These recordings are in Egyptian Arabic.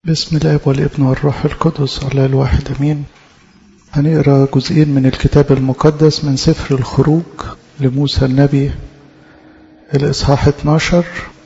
بسم الاب والابن والروح القدس الله الواحد امين هنقرا جزئين من الكتاب المقدس من سفر الخروج لموسى النبي الاصحاح 12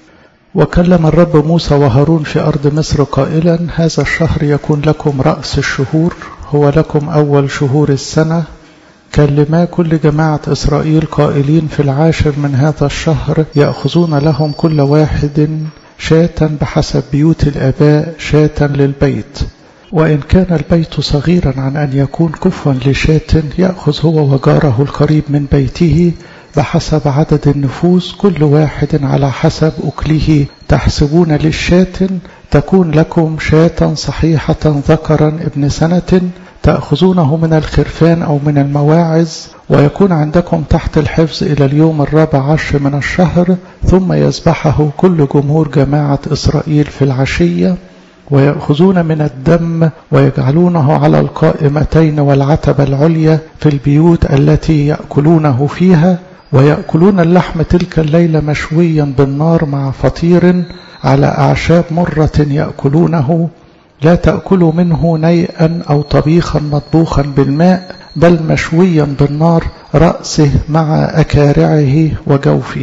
وكلم الرب موسى وهارون في ارض مصر قائلا هذا الشهر يكون لكم راس الشهور هو لكم اول شهور السنه كلما كل جماعه اسرائيل قائلين في العاشر من هذا الشهر ياخذون لهم كل واحد شاة بحسب بيوت الآباء شاة للبيت وإن كان البيت صغيرا عن أن يكون كفوا لشاة يأخذ هو وجاره القريب من بيته بحسب عدد النفوس كل واحد على حسب أكله تحسبون للشاة تكون لكم شاة صحيحة ذكرا ابن سنة تأخذونه من الخرفان أو من المواعز ويكون عندكم تحت الحفظ إلى اليوم الرابع عشر من الشهر ثم يذبحه كل جمهور جماعة إسرائيل في العشية ويأخذون من الدم ويجعلونه على القائمتين والعتبة العليا في البيوت التي يأكلونه فيها ويأكلون اللحم تلك الليلة مشويا بالنار مع فطير على أعشاب مرة يأكلونه لا تأكلوا منه نيئا أو طبيخا مطبوخا بالماء بل مشويا بالنار رأسه مع أكارعه وجوفه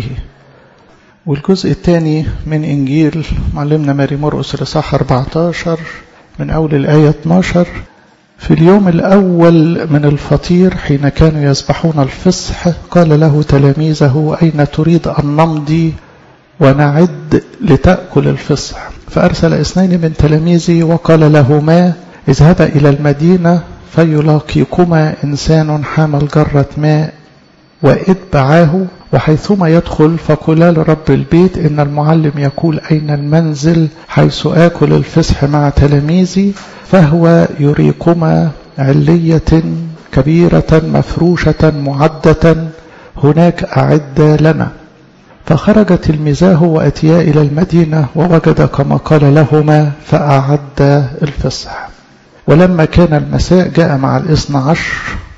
والجزء الثاني من إنجيل معلمنا ماري مرقس الإصحاح 14 من أول الآية 12 في اليوم الأول من الفطير حين كانوا يذبحون الفصح قال له تلاميذه أين تريد أن نمضي ونعد لتأكل الفصح فأرسل اثنين من تلاميذه وقال لهما اذهبا إلى المدينة فيلاقيكما إنسان حامل جرة ماء واتبعاه وحيثما يدخل فقلا لرب البيت إن المعلم يقول أين المنزل حيث آكل الفصح مع تلاميذي فهو يريكما علية كبيرة مفروشة معدة هناك أعد لنا فخرج تلميذاه وأتيا إلى المدينة ووجد كما قال لهما فأعد الفصح ولما كان المساء جاء مع الاثنى عشر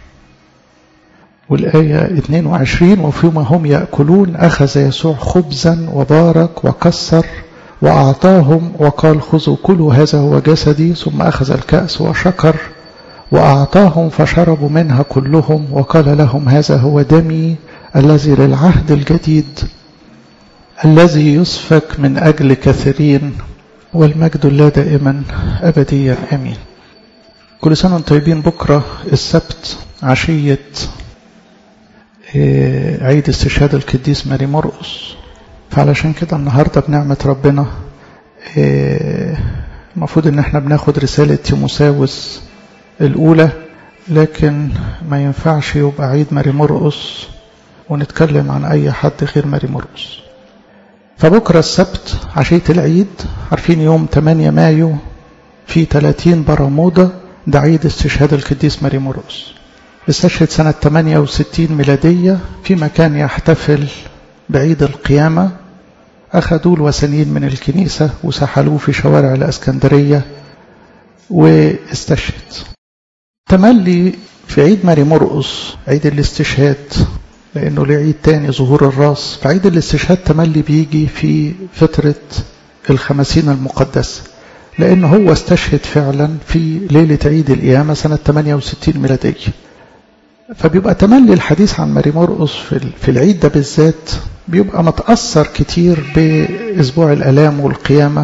والآية 22 وفيما هم يأكلون أخذ يسوع خبزا وبارك وكسر وأعطاهم وقال خذوا كلوا هذا هو جسدي ثم أخذ الكأس وشكر وأعطاهم فشربوا منها كلهم وقال لهم هذا هو دمي الذي للعهد الجديد الذي يسفك من أجل كثيرين والمجد الله دائما أبديا أمين كل سنة وانتم طيبين بكرة السبت عشية عيد استشهاد القديس ماري مرقس فعلشان كده النهاردة بنعمة ربنا المفروض ان احنا بناخد رسالة تيموساوس الأولى لكن ما ينفعش يبقى عيد ماري مرقس ونتكلم عن أي حد غير ماري مرقس فبكرة السبت عشية العيد عارفين يوم 8 مايو في 30 برمودا ده عيد استشهاد القديس ماري مرقس استشهد سنة 68 ميلادية في مكان يحتفل بعيد القيامة أخذوا الوثنيين من الكنيسة وسحلوه في شوارع الأسكندرية واستشهد تملي في عيد ماري مرقس عيد الاستشهاد لأنه له عيد تاني ظهور الراس فعيد الاستشهاد تملي بيجي في فترة الخمسين المقدسة لأنه هو استشهد فعلا في ليلة عيد القيامة سنة 68 ميلادية فبيبقى تملي الحديث عن ماري مرقس في العيد ده بالذات بيبقى متأثر كتير بأسبوع الألام والقيامة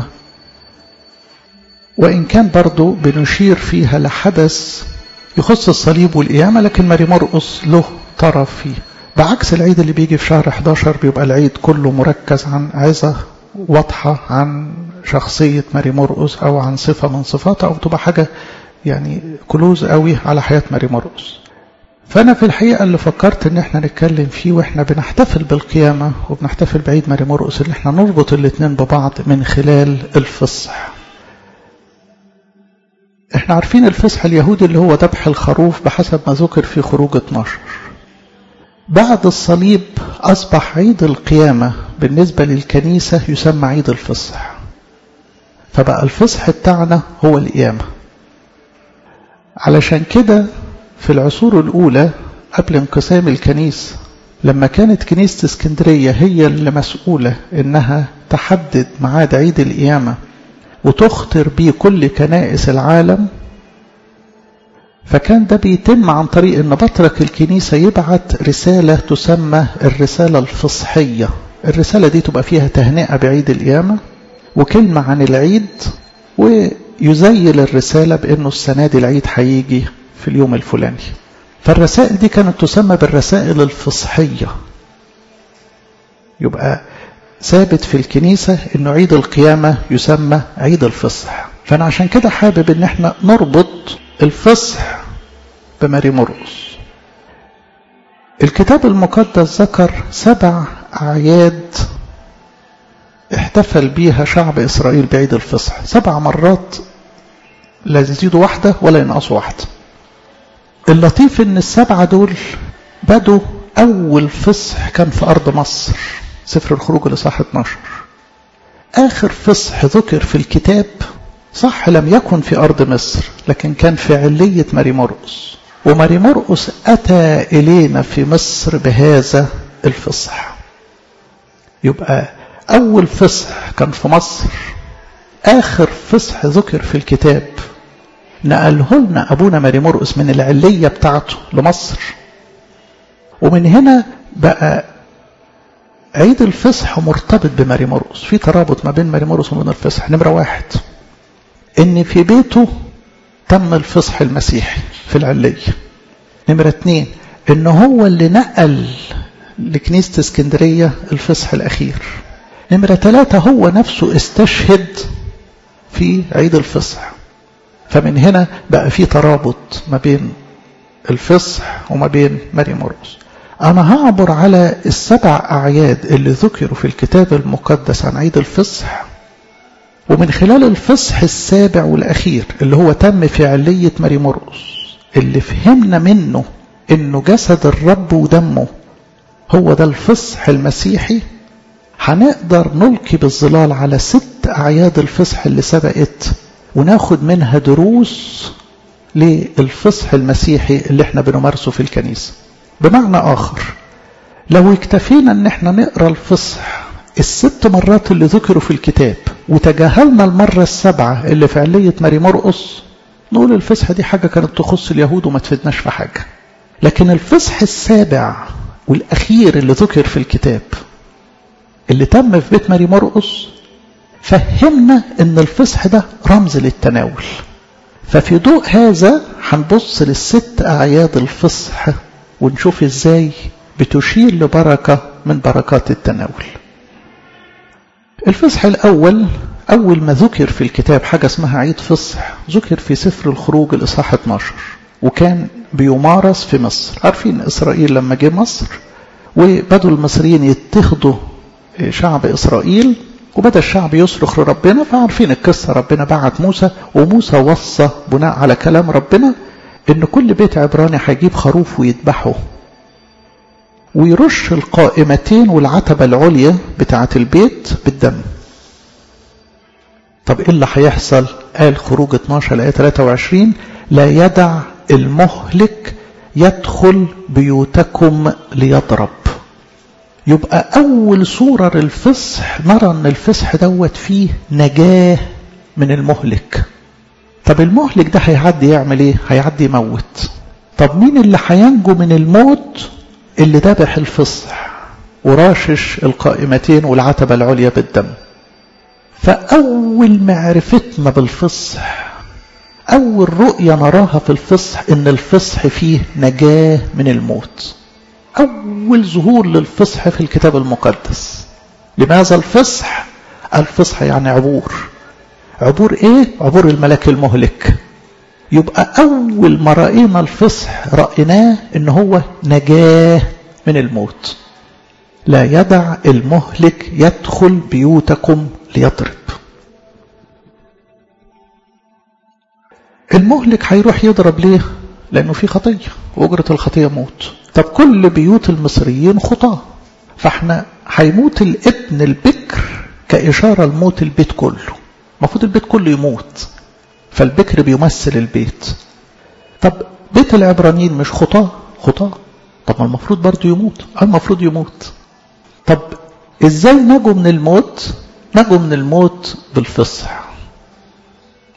وإن كان برضو بنشير فيها لحدث يخص الصليب والقيامة لكن ماري مرقس له طرف فيه بعكس العيد اللي بيجي في شهر 11 بيبقى العيد كله مركز عن عظة واضحة عن شخصية ماري مرقس أو عن صفة من صفاتها أو تبقى حاجة يعني كلوز قوي على حياة ماري مرقس فأنا في الحقيقة اللي فكرت إن احنا نتكلم فيه وإحنا بنحتفل بالقيامة وبنحتفل بعيد ماري مرقس إن احنا نربط الاتنين ببعض من خلال الفصح احنا عارفين الفصح اليهودي اللي هو ذبح الخروف بحسب ما ذكر في خروج 12 بعد الصليب أصبح عيد القيامة بالنسبة للكنيسة يسمى عيد الفصح فبقى الفصح بتاعنا هو القيامة علشان كده في العصور الأولى قبل انقسام الكنيسة لما كانت كنيسة اسكندرية هي اللي مسؤولة إنها تحدد ميعاد عيد القيامة وتخطر بيه كل كنائس العالم فكان ده بيتم عن طريق ان بطرك الكنيسة يبعت رسالة تسمى الرسالة الفصحية الرسالة دي تبقى فيها تهنئة بعيد القيامة وكلمة عن العيد ويزيل الرسالة بانه السنة دي العيد هيجي في اليوم الفلاني فالرسائل دي كانت تسمى بالرسائل الفصحية يبقى ثابت في الكنيسة انه عيد القيامة يسمى عيد الفصح فانا عشان كده حابب ان احنا نربط الفصح بماري مرقس الكتاب المقدس ذكر سبع أعياد احتفل بيها شعب إسرائيل بعيد الفصح سبع مرات لا يزيدوا واحدة ولا ينقصوا واحدة اللطيف ان السبعة دول بدوا أول فصح كان في أرض مصر سفر الخروج الإصحاح 12 آخر فصح ذكر في الكتاب صح لم يكن في أرض مصر لكن كان في علية ماري مرقس وماري مرقس أتى إلينا في مصر بهذا الفصح يبقى أول فصح كان في مصر آخر فصح ذكر في الكتاب نقله لنا أبونا ماري مرقس من العلية بتاعته لمصر ومن هنا بقى عيد الفصح مرتبط بماري مرقس في ترابط ما بين ماري مرقس وبين الفصح نمرة واحد ان في بيته تم الفصح المسيحي في العلية نمرة اتنين ان هو اللي نقل لكنيسة اسكندرية الفصح الاخير نمرة ثلاثة هو نفسه استشهد في عيد الفصح فمن هنا بقى في ترابط ما بين الفصح وما بين ماري مرقس أنا هعبر على السبع أعياد اللي ذكروا في الكتاب المقدس عن عيد الفصح ومن خلال الفصح السابع والأخير اللي هو تم في علية ماري مرقس اللي فهمنا منه إنه جسد الرب ودمه هو ده الفصح المسيحي هنقدر نلقي بالظلال على ست أعياد الفصح اللي سبقت وناخد منها دروس للفصح المسيحي اللي احنا بنمارسه في الكنيسة بمعنى آخر لو اكتفينا ان احنا نقرأ الفصح الست مرات اللي ذكروا في الكتاب وتجاهلنا المرة السبعة اللي في علية ماري مرقس نقول الفصح دي حاجة كانت تخص اليهود وما تفيدناش في حاجة لكن الفصح السابع والأخير اللي ذكر في الكتاب اللي تم في بيت ماري مرقس فهمنا ان الفصح ده رمز للتناول ففي ضوء هذا هنبص للست أعياد الفصح ونشوف ازاي بتشير لبركة من بركات التناول الفصح الأول أول ما ذكر في الكتاب حاجة اسمها عيد فصح ذكر في سفر الخروج الإصحاح 12 وكان بيمارس في مصر عارفين إسرائيل لما جه مصر وبدوا المصريين يتخذوا شعب إسرائيل وبدأ الشعب يصرخ لربنا فعارفين القصة ربنا بعت موسى وموسى وصى بناء على كلام ربنا ان كل بيت عبراني هيجيب خروف ويذبحه ويرش القائمتين والعتبة العليا بتاعة البيت بالدم طب ايه اللي هيحصل قال خروج 12 الآية 23 لا يدع المهلك يدخل بيوتكم ليضرب يبقى أول صورة للفصح نرى أن الفصح دوت فيه نجاة من المهلك طب المهلك ده هيعدي يعمل ايه هيعدي يموت طب مين اللي هينجو من الموت اللي ذبح الفصح وراشش القائمتين والعتبة العليا بالدم فأول معرفتنا بالفصح أول رؤية نراها في الفصح إن الفصح فيه نجاة من الموت أول ظهور للفصح في الكتاب المقدس لماذا الفصح؟ الفصح يعني عبور عبور ايه عبور الملك المهلك يبقى اول ما راينا الفصح رايناه ان هو نجاه من الموت لا يدع المهلك يدخل بيوتكم ليضرب المهلك هيروح يضرب ليه لانه في خطيه واجره الخطيه موت طب كل بيوت المصريين خطاه فاحنا هيموت الابن البكر كاشاره لموت البيت كله المفروض البيت كله يموت فالبكر بيمثل البيت طب بيت العبرانيين مش خطاه خطاه طب ما المفروض برضه يموت المفروض يموت طب ازاي نجوا من الموت نجوا من الموت بالفصح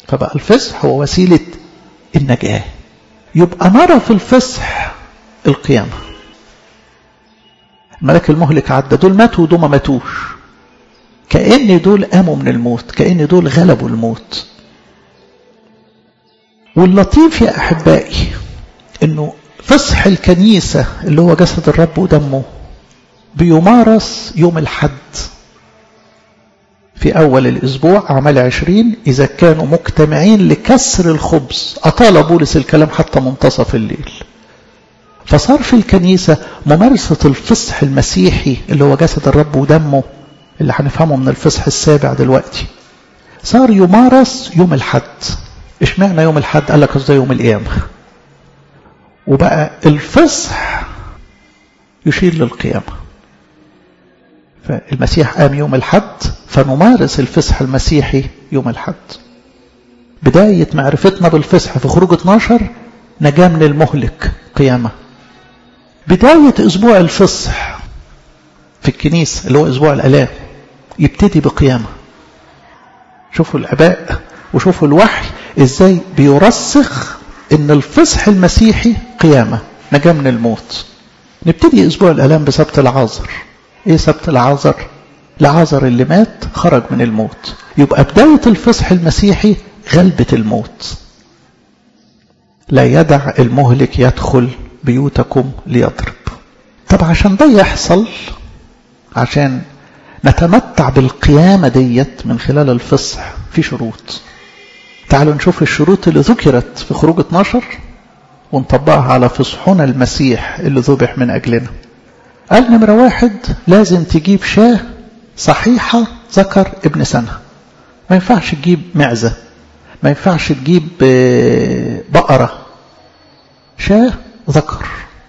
فبقى الفصح هو وسيلة النجاة يبقى نرى في الفصح القيامة الملك المهلك عدى دول ماتوا ودول ما ماتوش كأن دول قاموا من الموت كأن دول غلبوا الموت واللطيف يا أحبائي أنه فصح الكنيسة اللي هو جسد الرب ودمه بيمارس يوم الحد في أول الأسبوع أعمال عشرين إذا كانوا مجتمعين لكسر الخبز أطال بولس الكلام حتى منتصف الليل فصار في الكنيسة ممارسة الفصح المسيحي اللي هو جسد الرب ودمه اللي هنفهمه من الفصح السابع دلوقتي صار يمارس يوم الحد اشمعنى يوم الحد قال لك ازاي يوم القيامة وبقى الفصح يشير للقيامة فالمسيح قام يوم الحد فنمارس الفصح المسيحي يوم الحد بداية معرفتنا بالفصح في خروج 12 نجاة من المهلك قيامة بداية أسبوع الفصح في الكنيسة اللي هو أسبوع الألام يبتدي بقيامة شوفوا الآباء وشوفوا الوحي إزاي بيرسخ إن الفصح المسيحي قيامة نجاة من الموت نبتدي أسبوع الألام بسبت العازر إيه سبت العازر العازر اللي مات خرج من الموت يبقى بداية الفصح المسيحي غلبة الموت لا يدع المهلك يدخل بيوتكم ليضرب طب عشان ده يحصل عشان نتمتع بالقيامة ديت من خلال الفصح في شروط تعالوا نشوف الشروط اللي ذكرت في خروج 12 ونطبقها على فصحنا المسيح اللي ذبح من أجلنا قال نمرة واحد لازم تجيب شاه صحيحة ذكر ابن سنة ما ينفعش تجيب معزة ما ينفعش تجيب بقرة شاه ذكر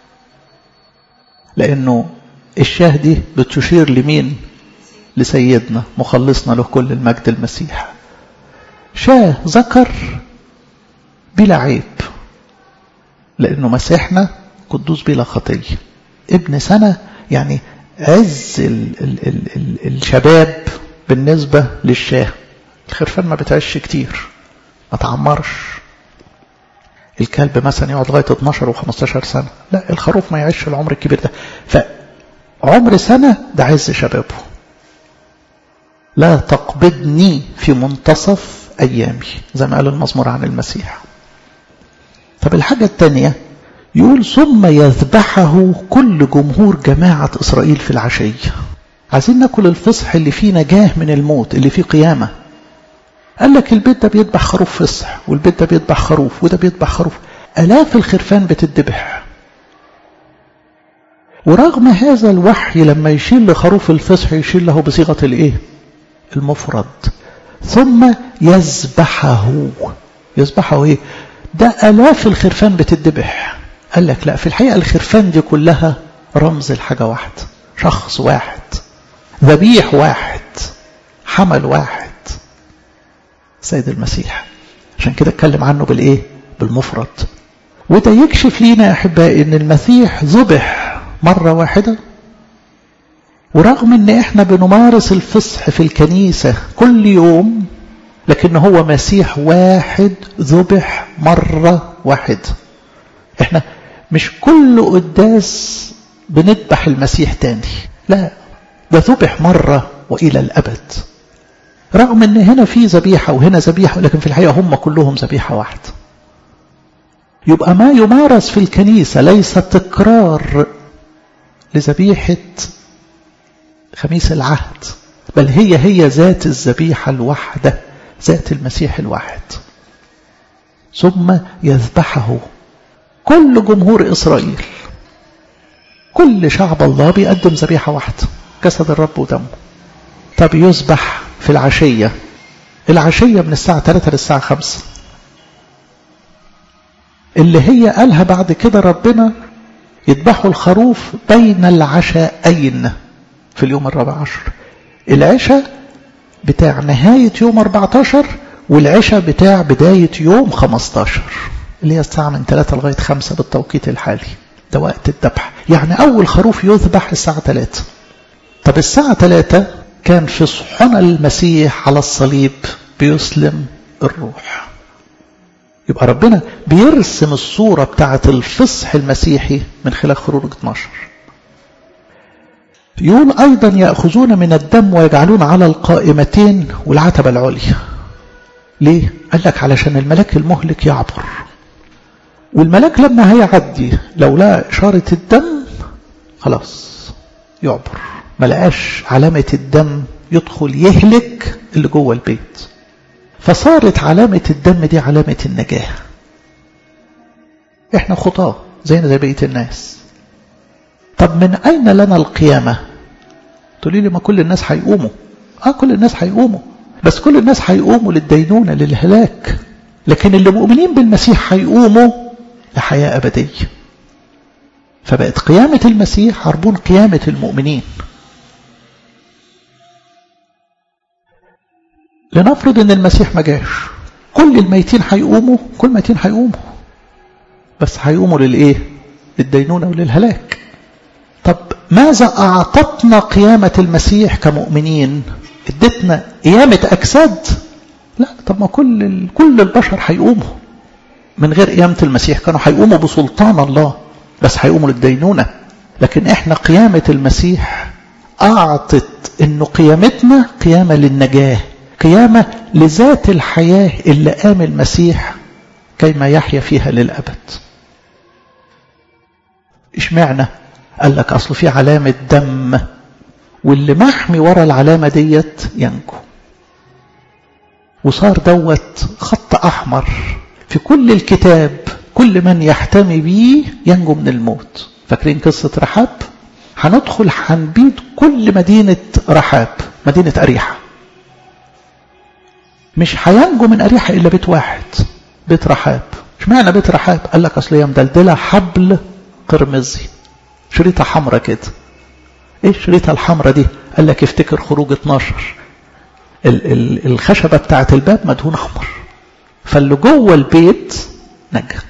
لأنه الشاه دي بتشير لمين لسيدنا مخلصنا له كل المجد المسيح شاه ذكر بلا عيب لأنه مسيحنا قدوس بلا خطية ابن سنة يعني عز ال ال ال ال الشباب بالنسبة للشاه الخرفان ما بتعيش كتير ما تعمرش الكلب مثلا يقعد لغاية 12 و15 سنة لا الخروف ما يعيش العمر الكبير ده فعمر سنة ده عز شبابه لا تقبضني في منتصف أيامي زي ما قال المزمور عن المسيح طب الحاجة الثانية يقول ثم يذبحه كل جمهور جماعة إسرائيل في العشية عايزين ناكل الفصح اللي فيه نجاه من الموت اللي فيه قيامة قال لك البيت ده بيذبح خروف فصح والبيت ده بيذبح خروف وده بيذبح خروف آلاف الخرفان بتذبح ورغم هذا الوحي لما يشيل لخروف الفصح يشيل له بصيغة الايه المفرد ثم يذبحه يذبحه ايه ده آلاف الخرفان بتذبح قال لك لا في الحقيقة الخرفان دي كلها رمز الحاجة واحدة شخص واحد ذبيح واحد حمل واحد سيد المسيح عشان كده اتكلم عنه بالايه بالمفرد وده يكشف لينا يا احبائي ان المسيح ذبح مرة واحدة ورغم ان احنا بنمارس الفصح في الكنيسة كل يوم لكن هو مسيح واحد ذبح مرة واحدة احنا مش كل قداس بنذبح المسيح تاني لا ده ذبح مرة وإلى الأبد رغم ان هنا في ذبيحة وهنا ذبيحة لكن في الحقيقة هم كلهم ذبيحة واحدة يبقى ما يمارس في الكنيسة ليس تكرار لذبيحة خميس العهد بل هي هي ذات الذبيحة الواحدة ذات المسيح الواحد ثم يذبحه كل جمهور إسرائيل كل شعب الله بيقدم ذبيحة واحدة جسد الرب ودمه طب يذبح في العشية العشية من الساعة 3 للساعة 5 اللي هي قالها بعد كده ربنا يذبحوا الخروف بين العشاءين في اليوم الرابع عشر العشاء بتاع نهاية يوم 14 والعشاء بتاع بداية يوم 15 اللي هي الساعة من 3 لغاية 5 بالتوقيت الحالي ده وقت الذبح يعني أول خروف يذبح الساعة 3 طب الساعة 3 كان في صحن المسيح على الصليب بيسلم الروح يبقى ربنا بيرسم الصورة بتاعة الفصح المسيحي من خلال خروج 12 يقول أيضا يأخذون من الدم ويجعلون على القائمتين والعتبة العليا ليه؟ قال لك علشان الملاك المهلك يعبر والملاك لما هيعدي لو لقى إشارة الدم خلاص يعبر ما لقاش علامة الدم يدخل يهلك اللي جوه البيت فصارت علامة الدم دي علامة النجاة احنا خطاة زينا زي بقية الناس طب من أين لنا القيامة تقولي لي ما كل الناس هيقوموا اه كل الناس هيقوموا بس كل الناس هيقوموا للدينونة للهلاك لكن اللي مؤمنين بالمسيح هيقوموا لحياة أبدية فبقت قيامة المسيح عربون قيامة المؤمنين لنفرض ان المسيح ما جاش كل الميتين هيقوموا كل الميتين هيقوموا بس هيقوموا للايه للدينونة وللهلاك طب ماذا أعطتنا قيامة المسيح كمؤمنين ادتنا قيامة أجساد لا طب ما كل كل البشر هيقوموا من غير قيامة المسيح كانوا هيقوموا بسلطان الله بس هيقوموا للدينونة لكن احنا قيامة المسيح أعطت انه قيامتنا قيامة للنجاة قيامة لذات الحياة اللي قام المسيح كيما يحيا فيها للأبد اشمعنى قال لك أصله في علامة دم واللي محمي ورا العلامة ديت ينجو وصار دوت خط أحمر في كل الكتاب كل من يحتمي بيه ينجو من الموت فاكرين قصة رحاب هندخل هنبيد كل مدينة رحاب مدينة أريحة مش هينجو من أريحة إلا بيت واحد بيت رحاب اشمعنى بيت رحاب قال لك أصل هي مدلدلة حبل قرمزي شريطة حمرة كده ايه الشريطة الحمرة دي قال لك افتكر خروج 12 ال ال الخشبة بتاعة الباب مدهون أحمر فاللي جوه البيت نجا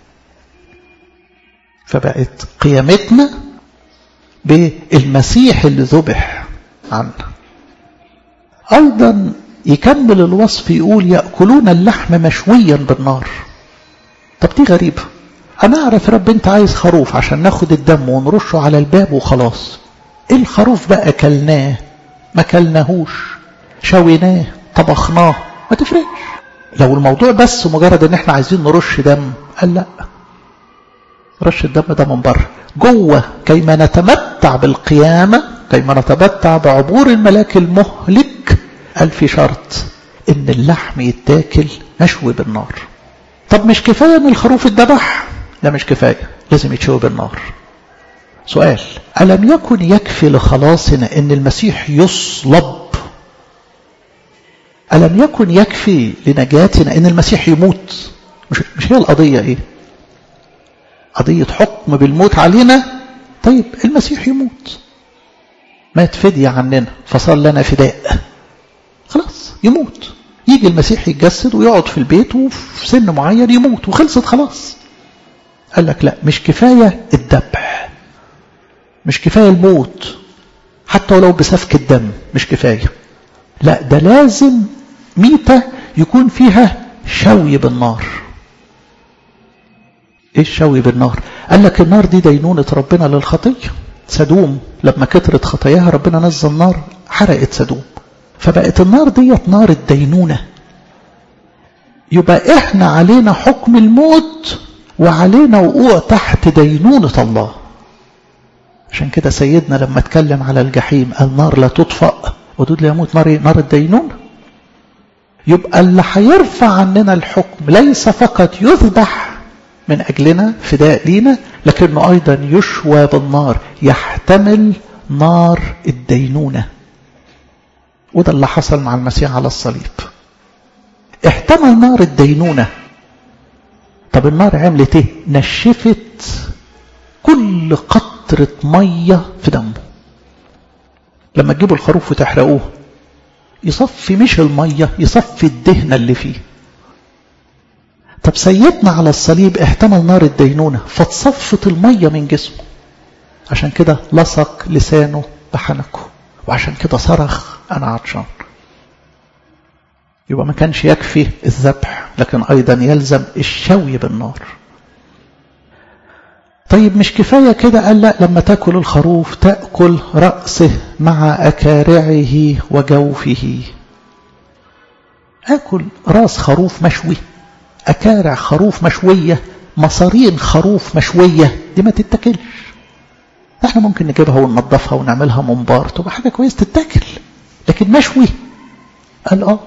فبقت قيامتنا بالمسيح اللي ذبح عنا أيضا يكمل الوصف يقول يأكلون اللحم مشويا بالنار طب دي غريبة أنا أعرف رب أنت عايز خروف عشان ناخد الدم ونرشه على الباب وخلاص إيه الخروف بقى كلناه ما كلناهوش شويناه طبخناه ما تفرقش لو الموضوع بس مجرد ان احنا عايزين نرش دم قال لا رش الدم ده من بره جوه كيما نتمتع بالقيامة كيما نتمتع بعبور الملاك المهلك قال في شرط ان اللحم يتاكل مشوي بالنار طب مش كفاية ان الخروف اتذبح لا مش كفاية لازم يتشوي بالنار سؤال ألم يكن يكفي لخلاصنا ان المسيح يصلب ألم يكن يكفي لنجاتنا ان المسيح يموت مش, مش هي القضية ايه قضية حكم بالموت علينا طيب المسيح يموت مات فدية عننا فصار لنا فداء خلاص يموت يجي المسيح يتجسد ويقعد في البيت وفي سن معين يموت وخلصت خلاص قال لك لا مش كفاية الذبح مش كفاية الموت حتى ولو بسفك الدم مش كفاية لا ده لازم ميتة يكون فيها شوي بالنار ايه الشوي بالنار قال لك النار دي دينونة ربنا للخطية سدوم لما كترت خطاياها ربنا نزل نار حرقت سدوم فبقت النار ديت نار الدينونة يبقى احنا علينا حكم الموت وعلينا وقوع تحت دينونة الله عشان كده سيدنا لما اتكلم على الجحيم النار لا تطفأ ودود لا يموت نار نار الدينونة يبقى اللي هيرفع عننا الحكم ليس فقط يذبح من أجلنا فداء لينا لكنه أيضا يشوى بالنار يحتمل نار الدينونة وده اللي حصل مع المسيح على الصليب احتمل نار الدينونة طب النار عملت ايه نشفت كل قطرة مية في دمه لما تجيبوا الخروف وتحرقوه يصفي مش المية يصفي الدهنة اللي فيه طب سيدنا على الصليب احتمل نار الدينونة فتصفت المية من جسمه عشان كده لصق لسانه بحنكه وعشان كده صرخ أنا عطشان يبقى ما كانش يكفي الذبح لكن أيضا يلزم الشوي بالنار طيب مش كفاية كده قال لا لما تأكل الخروف تأكل رأسه مع أكارعه وجوفه أكل راس خروف مشوي أكارع خروف مشوية مصارين خروف مشوية دي ما تتاكلش احنا ممكن نجيبها وننظفها ونعملها منبار تبقى حاجة كويس تتاكل لكن مشوي قال اه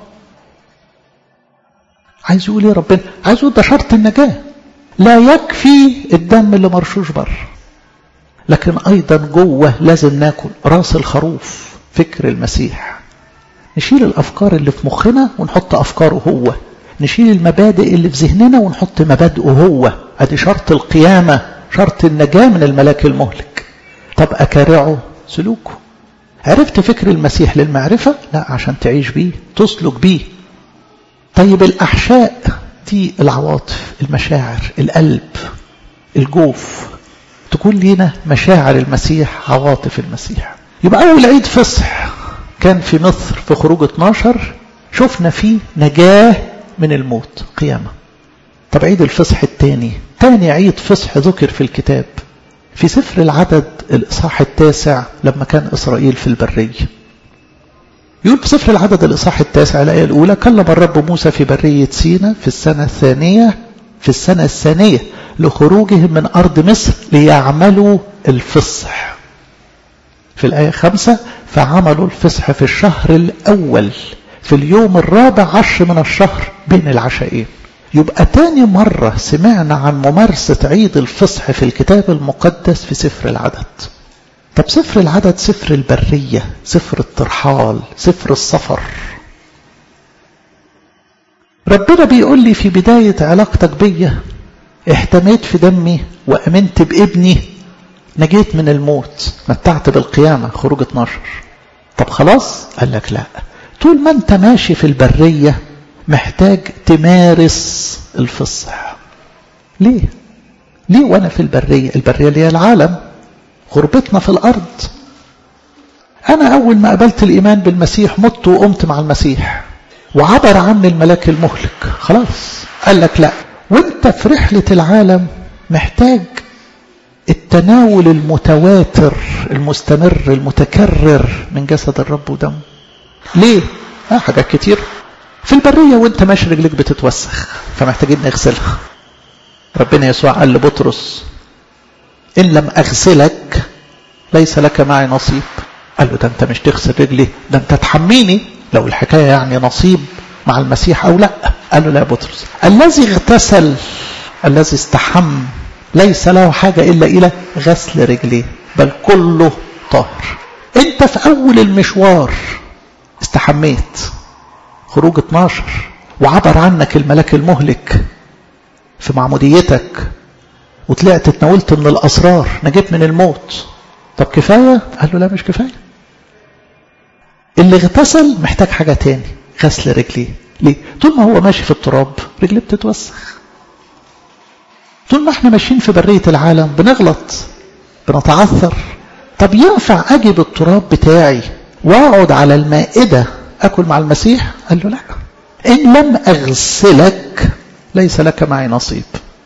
عايز يقول ايه ربنا عايز يقول ده شرط النجاة لا يكفي الدم اللي مرشوش بره لكن ايضا جوه لازم ناكل راس الخروف فكر المسيح نشيل الافكار اللي في مخنا ونحط افكاره هو نشيل المبادئ اللي في ذهننا ونحط مبادئه هو ادي شرط القيامة شرط النجاة من الملاك المهلك طب أكارعه سلوكه عرفت فكر المسيح للمعرفة لا عشان تعيش بيه تسلك بيه طيب الأحشاء دي العواطف المشاعر القلب الجوف تكون لينا مشاعر المسيح عواطف المسيح يبقى أول عيد فصح كان في مصر في خروج 12 شفنا فيه نجاة من الموت قيامة طب عيد الفصح الثاني تاني عيد فصح ذكر في الكتاب في سفر العدد الإصحاح التاسع لما كان إسرائيل في البرية يقول في سفر العدد الإصحاح التاسع الآية الأولى كلم الرب موسى في برية سينا في السنة الثانية في السنة الثانية لخروجهم من أرض مصر ليعملوا الفصح في الآية خمسة فعملوا الفصح في الشهر الأول في اليوم الرابع عشر من الشهر بين العشاءين يبقى تاني مرة سمعنا عن ممارسة عيد الفصح في الكتاب المقدس في سفر العدد طب سفر العدد سفر البرية سفر الترحال سفر السفر ربنا بيقول لي في بداية علاقتك بيا احتميت في دمي وأمنت بابني نجيت من الموت متعت بالقيامة خروج 12 طب خلاص قال لك لا طول ما انت ماشي في البرية محتاج تمارس الفصح ليه ليه وانا في البرية البرية اللي هي العالم غربتنا في الارض انا اول ما قبلت الايمان بالمسيح مت وقمت مع المسيح وعبر عني الملاك المهلك خلاص قال لك لا وانت في رحلة العالم محتاج التناول المتواتر المستمر المتكرر من جسد الرب ودمه ليه آه حاجات كتير في البرية وانت ماشي رجلك بتتوسخ فمحتاجين نغسلها ربنا يسوع قال لبطرس إن لم أغسلك ليس لك معي نصيب قال له ده انت مش تغسل رجلي ده انت تحميني لو الحكاية يعني نصيب مع المسيح أو لا قال له لا يا بطرس الذي اغتسل الذي استحم ليس له حاجة إلا إلى غسل رجليه بل كله طاهر انت في أول المشوار استحميت خروج 12 وعبر عنك الملاك المهلك في معموديتك وطلعت اتناولت من الأسرار نجيت من الموت طب كفاية قال له لا مش كفاية اللي اغتسل محتاج حاجة تاني غسل رجليه ليه طول ما هو ماشي في التراب رجليه بتتوسخ طول ما احنا ماشيين في برية العالم بنغلط بنتعثر طب ينفع اجي بالتراب بتاعي واقعد على المائدة اكل مع المسيح قال له لا ان لم اغسلك ليس لك معي نصيب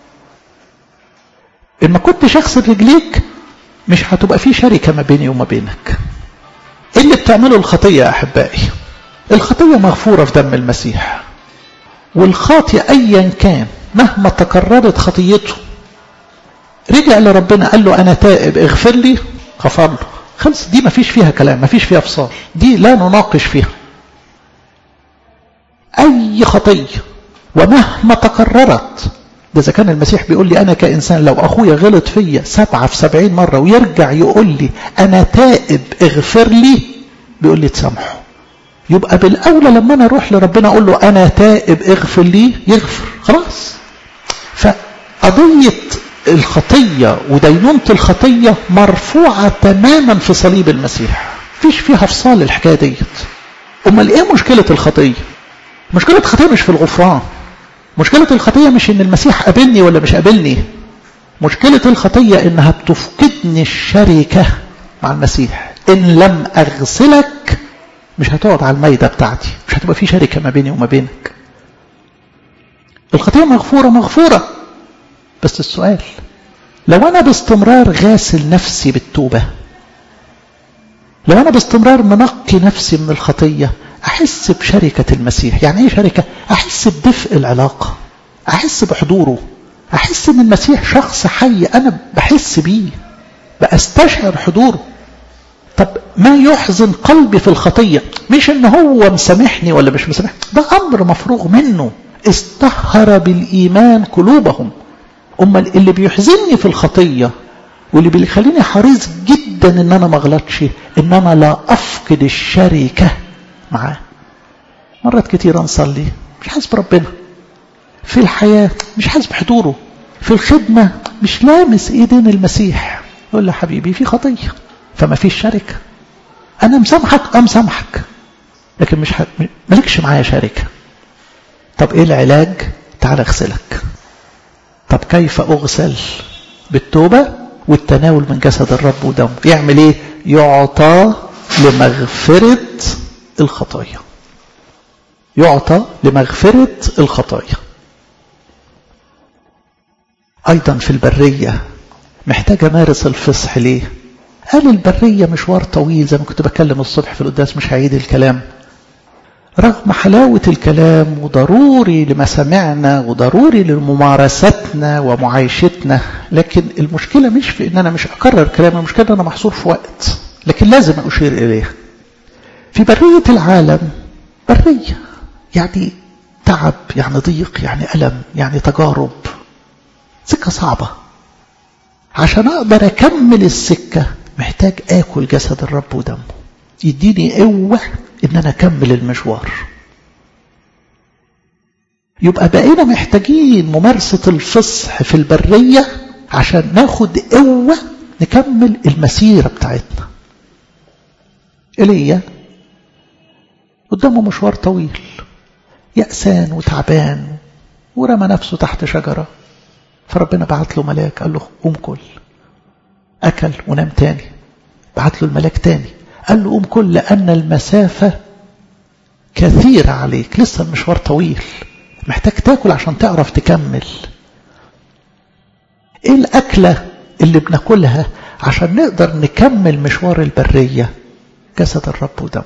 ان ما كنتش اغسل رجليك مش هتبقى في شركة ما بيني وما بينك اللي بتعمله الخطية يا احبائي الخطية مغفورة في دم المسيح والخاطئ ايا كان مهما تكررت خطيته رجع لربنا قال له انا تائب اغفر لي غفر له خلص دي ما فيش فيها كلام ما فيش فيها فصال دي لا نناقش فيها اي خطية ومهما تكررت ده إذا كان المسيح بيقول لي أنا كإنسان لو أخويا غلط فيا سبعة في سبعين مرة ويرجع يقول لي أنا تائب اغفر لي بيقول لي تسامحه يبقى بالأولى لما أنا أروح لربنا أقول له أنا تائب اغفر لي يغفر خلاص فقضية الخطية ودينونة الخطية مرفوعة تماما في صليب المسيح فيش فيها فصال الحكاية ديت أمال إيه مشكلة الخطية مشكلة الخطية مش في الغفران مشكلة الخطية مش ان المسيح قابلني ولا مش قابلني مشكلة الخطية انها بتفقدني الشركة مع المسيح ان لم اغسلك مش هتقعد على الميدة بتاعتي مش هتبقى في شركة ما بيني وما بينك الخطية مغفورة مغفورة بس السؤال لو أنا باستمرار غاسل نفسي بالتوبة لو أنا باستمرار منقي نفسي من الخطية أحس بشركة المسيح يعني إيه شركة؟ أحس بدفء العلاقة أحس بحضوره أحس إن المسيح شخص حي أنا بحس بيه بأستشعر حضوره طب ما يحزن قلبي في الخطية مش إن هو مسامحني ولا مش مسامحني ده أمر مفروغ منه استهر بالإيمان قلوبهم أمال اللي بيحزنني في الخطية واللي بيخليني حريص جدا ان انا ما اغلطش ان انا لا افقد الشركة معاه مرات كتير نصلي مش حاسس بربنا في الحياة مش حاسس بحضوره في الخدمة مش لامس ايدين المسيح يقول له حبيبي في خطية فما فيش شركة انا مسامحك ام مسامحك لكن مش ح... مالكش معايا شركة طب ايه العلاج تعال اغسلك طب كيف اغسل بالتوبة والتناول من جسد الرب ودمه يعمل ايه يعطى لمغفرة الخطايا يعطى لمغفرة الخطايا ايضا في البرية محتاج امارس الفصح ليه قال البرية مشوار طويل زي ما كنت بكلم الصبح في القداس مش هعيد الكلام رغم حلاوة الكلام وضروري لمسامعنا وضروري لممارستنا ومعايشتنا لكن المشكلة مش في ان انا مش اكرر كلام المشكلة انا محصور في وقت لكن لازم اشير اليه في برية العالم برية يعني تعب يعني ضيق يعني ألم يعني تجارب سكة صعبة عشان أقدر أكمل السكة محتاج آكل جسد الرب ودمه يديني قوة إن أنا أكمل المشوار يبقى بقينا محتاجين ممارسة الفصح في البرية عشان ناخد قوة نكمل المسيرة بتاعتنا إيليا قدامه مشوار طويل يأسان وتعبان ورمى نفسه تحت شجرة فربنا بعت له ملاك قال له قوم كل أكل ونام تاني بعت له الملاك تاني قال له قوم كل لأن المسافة كثيرة عليك لسه المشوار طويل محتاج تاكل عشان تعرف تكمل ايه الأكلة اللي بناكلها عشان نقدر نكمل مشوار البرية جسد الرب ودمه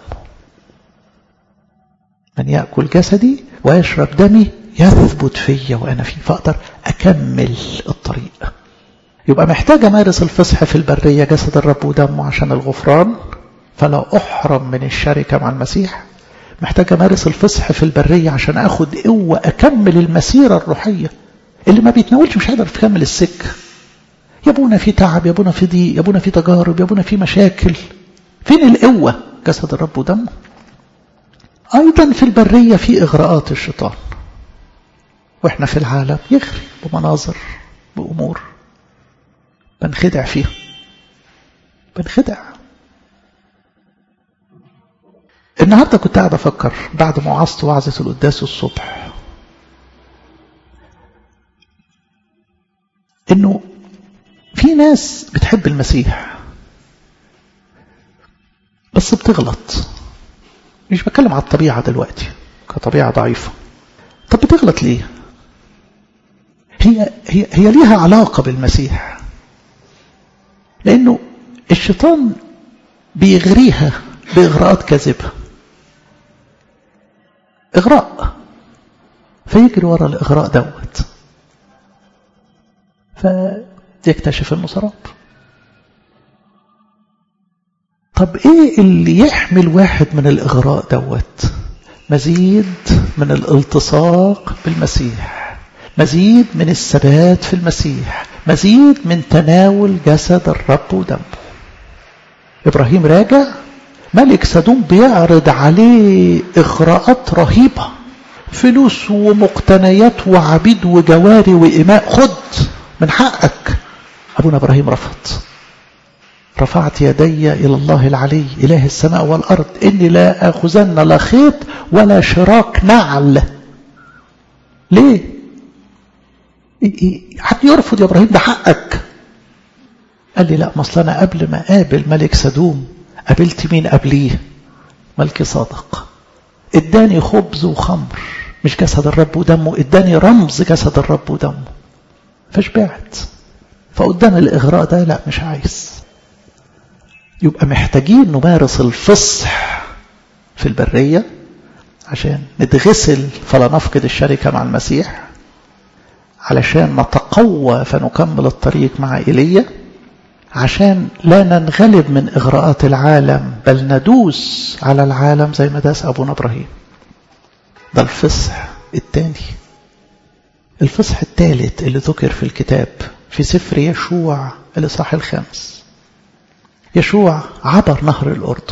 من يأكل جسدي ويشرب دمي يثبت فيا وأنا فيه فأقدر أكمل الطريق يبقى محتاج أمارس الفصح في البرية جسد الرب ودمه عشان الغفران فلا أحرم من الشركة مع المسيح محتاج أمارس الفصح في البرية عشان أخد قوة أكمل المسيرة الروحية اللي ما بيتناولش مش هيقدر يكمل السكة يابونا في تعب يابونا في ضيق يابونا في تجارب يابونا في مشاكل فين القوة جسد الرب ودمه أيضا في البرية في إغراءات الشيطان وإحنا في العالم يغري بمناظر بأمور بنخدع فيها بنخدع النهاردة كنت قاعد أفكر بعد ما وعظت وعظة القداس الصبح إنه في ناس بتحب المسيح بس بتغلط مش بتكلم على الطبيعة دلوقتي كطبيعة ضعيفة طب بتغلط ليه هي, هي, هي ليها علاقة بالمسيح لأنه الشيطان بيغريها بإغراءات كاذبة إغراء فيجري ورا الإغراء دوت فيكتشف انه سراب طب ايه اللي يحمل واحد من الاغراء دوت مزيد من الالتصاق بالمسيح مزيد من الثبات في المسيح مزيد من تناول جسد الرب ودمه ابراهيم راجع ملك سدوم بيعرض عليه اغراءات رهيبه فلوس ومقتنيات وعبيد وجواري وإماء خد من حقك أبونا إبراهيم رفض رفعت يدي إلى الله العلي إله السماء والأرض إني لا أخذن لا خيط ولا شراك نعل ليه حد يرفض يا إبراهيم ده حقك قال لي لا مصل أنا قبل ما قابل ملك سدوم قابلت مين قبليه ملكي صادق اداني خبز وخمر مش جسد الرب ودمه اداني رمز جسد الرب ودمه فشبعت فقدام الإغراء ده لا مش عايز يبقى محتاجين نمارس الفصح في البرية عشان نتغسل فلا نفقد الشركة مع المسيح علشان نتقوى فنكمل الطريق مع إيليا عشان لا ننغلب من إغراءات العالم بل ندوس على العالم زي ما داس أبونا إبراهيم ده الفصح الثاني الفصح الثالث اللي ذكر في الكتاب في سفر يشوع الإصحاح الخامس يشوع عبر نهر الأردن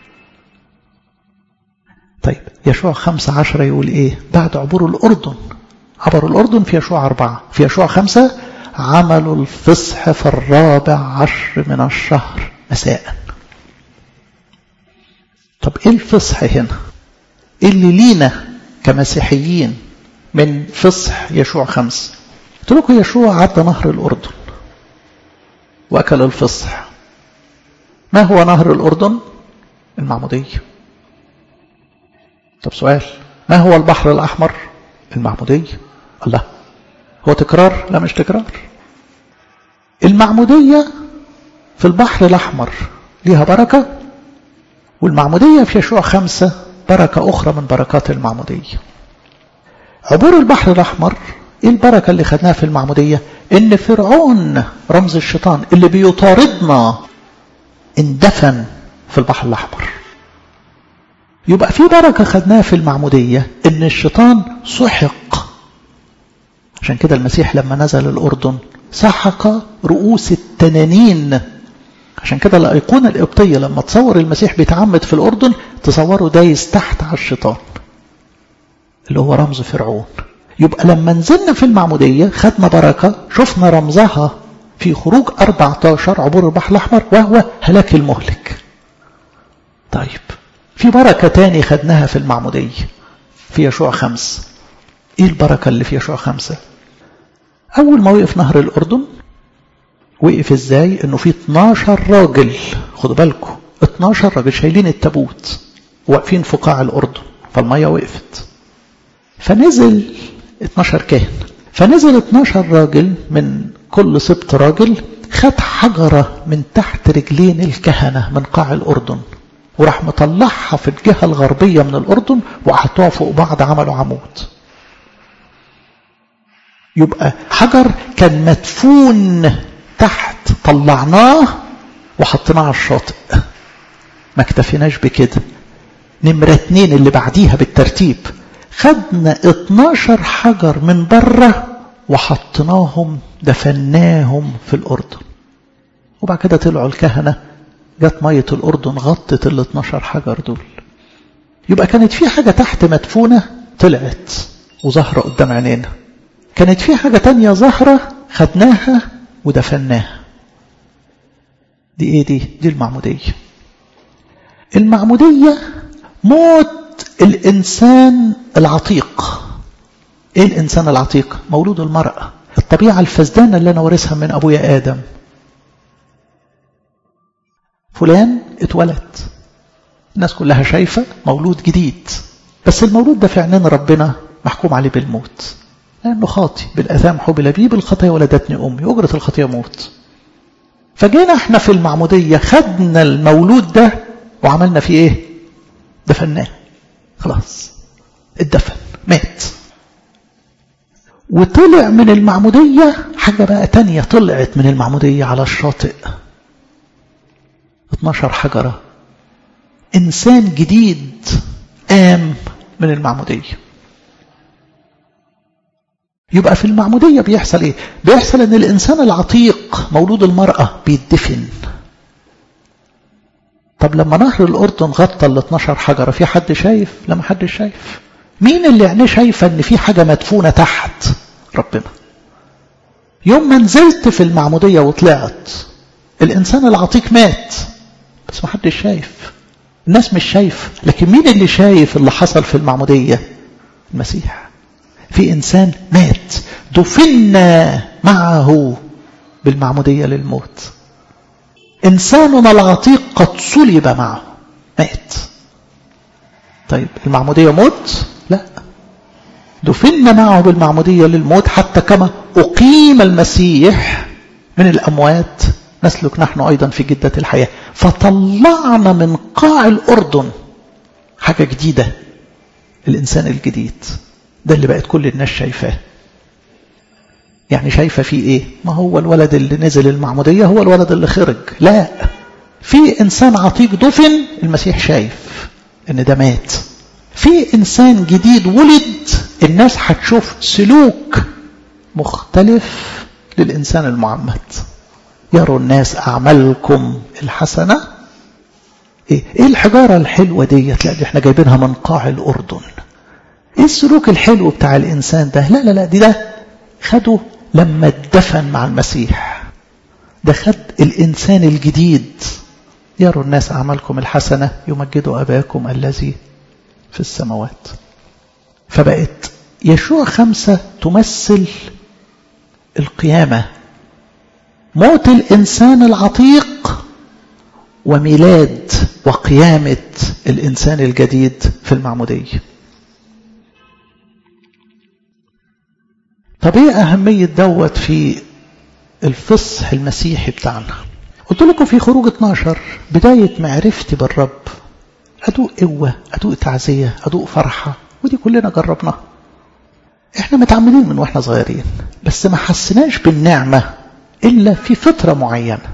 طيب يشوع خمسة عشرة يقول إيه بعد عبور الأردن عبروا الأردن في يشوع أربعة في يشوع خمسة عملوا الفصح في الرابع عشر من الشهر مساء طب إيه الفصح هنا إيه اللي لينا كمسيحيين من فصح يشوع خمسة قلت لكم يشوع عدى نهر الأردن وأكل الفصح ما هو نهر الأردن المعمودية طب سؤال ما هو البحر الأحمر المعمودية الله هو تكرار لا مش تكرار المعمودية في البحر الأحمر ليها بركة والمعمودية في يشوع خمسة بركة أخرى من بركات المعمودية عبور البحر الأحمر إيه البركة اللي خدناها في المعمودية إن فرعون رمز الشيطان اللي بيطاردنا اندفن في البحر الأحمر يبقى في بركة خدناها في المعمودية إن الشيطان سحق عشان كده المسيح لما نزل الأردن سحق رؤوس التنانين عشان كده الأيقونة القبطية لما تصور المسيح بيتعمد في الأردن تصوره دايس تحت على الشيطان اللي هو رمز فرعون يبقى لما نزلنا في المعمودية خدنا بركة شفنا رمزها في خروج 14 عبور البحر الأحمر وهو هلاك المهلك طيب في بركة تاني خدناها في المعمودية في يشوع خمس ايه البركة اللي في يشوع خمسة أول ما وقف نهر الأردن وقف ازاي انه في 12 راجل خدوا بالكم 12 راجل شايلين التابوت واقفين في قاع الأردن فالمية وقفت فنزل 12 كاهن فنزل 12 راجل من كل سبط راجل خد حجرة من تحت رجلين الكهنة من قاع الأردن وراح مطلعها في الجهة الغربية من الأردن وحطوها فوق بعض عملوا عمود يبقى حجر كان مدفون تحت طلعناه وحطيناه على الشاطئ ما اكتفيناش بكده نمرة اتنين اللي بعديها بالترتيب خدنا 12 حجر من بره وحطيناهم دفناهم في الأردن وبعد كده طلعوا الكهنة جت مية الأردن غطت ال 12 حجر دول يبقى كانت في حاجة تحت مدفونة طلعت وظهرة قدام عينينا كانت في حاجة تانية ظهرة خدناها ودفناها دي ايه دي دي المعمودية المعمودية موت الإنسان العتيق ايه الإنسان العتيق مولود المرأة الطبيعة الفزدانة اللي أنا وارثها من أبويا آدم فلان اتولد الناس كلها شايفة مولود جديد بس المولود ده في عينين ربنا محكوم عليه بالموت لأنه خاطي بالأثام حبل بي بالخطية ولدتني أمي أجرة الخطية موت فجينا احنا في المعمودية خدنا المولود ده وعملنا فيه ايه دفناه خلاص اتدفن مات وطلع من المعمودية حاجة بقى تانية طلعت من المعمودية على الشاطئ 12 حجرة إنسان جديد قام من المعمودية يبقى في المعمودية بيحصل ايه بيحصل ان الانسان العتيق مولود المرأة بيدفن طب لما نهر الاردن غطى ال 12 حجرة في حد شايف لا ما حد شايف مين اللي عينيه شايفه ان في حاجة مدفونة تحت ربنا يوم ما نزلت في المعمودية وطلعت الانسان العتيق مات بس ما حدش شايف الناس مش شايف لكن مين اللي شايف اللي حصل في المعمودية المسيح في إنسان مات دفنا معه بالمعمودية للموت إنساننا العتيق قد صلب معه مات طيب المعمودية موت لا دفنا معه بالمعمودية للموت حتى كما أقيم المسيح من الأموات نسلك نحن أيضا في جدة الحياة فطلعنا من قاع الأردن حاجة جديدة الإنسان الجديد ده اللي بقت كل الناس شايفاه يعني شايفة فيه إيه ما هو الولد اللي نزل المعمودية هو الولد اللي خرج لا في إنسان عتيق دفن المسيح شايف إن ده مات في إنسان جديد ولد الناس هتشوف سلوك مختلف للإنسان المعمد يروا الناس أعمالكم الحسنة إيه, إيه الحجارة الحلوة دي لا دي احنا جايبينها من قاع الأردن إيه السلوك الحلو بتاع الإنسان ده لا لا لا دي ده خده لما اتدفن مع المسيح ده خد الإنسان الجديد يروا الناس أعمالكم الحسنة يمجدوا أباكم الذي في السماوات فبقت يشوع خمسة تمثل القيامة موت الإنسان العتيق وميلاد وقيامة الإنسان الجديد في المعمودية طب ايه أهمية دوت في الفصح المسيحي بتاعنا قلت لكم في خروج 12 بداية معرفتي بالرب أدوق قوة أدوق تعزية أدوق فرحة ودي كلنا جربناها احنا متعمدين من واحنا صغيرين بس ما حسناش بالنعمة إلا في فترة معينة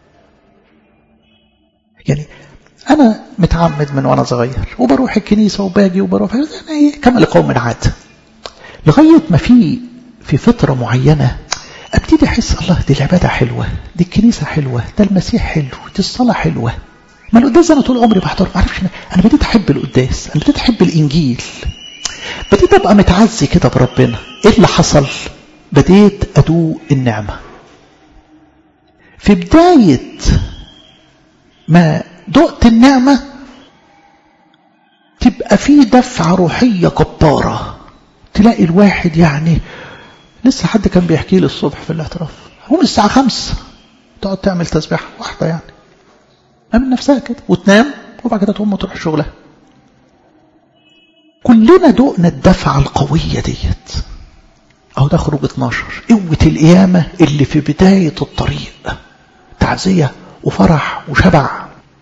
يعني أنا متعمد من وأنا صغير وبروح الكنيسة وباجي وبروح كما لقوم عاد لغاية ما في في فترة معينة ابتدي احس الله دي العبادة حلوة دي الكنيسة حلوة ده المسيح حلو دي الصلاة حلوة ما القداس انا طول عمري بحضر ما اعرفش انا بديت احب القداس انا بديت احب الانجيل بديت ابقى متعزي كده بربنا ايه اللي حصل بديت ادوق النعمة في بداية ما دقت النعمة تبقى في دفعة روحية جبارة تلاقي الواحد يعني لسه حد كان بيحكي لي الصبح في الاعتراف هو من الساعة خمسة تقعد تعمل تسبيحة واحدة يعني من نفسها كده وتنام وبعد كده تقوم وتروح شغلها كلنا دقنا الدفعة القوية ديت أو ده خروج 12 قوة القيامة اللي في بداية الطريق تعزية وفرح وشبع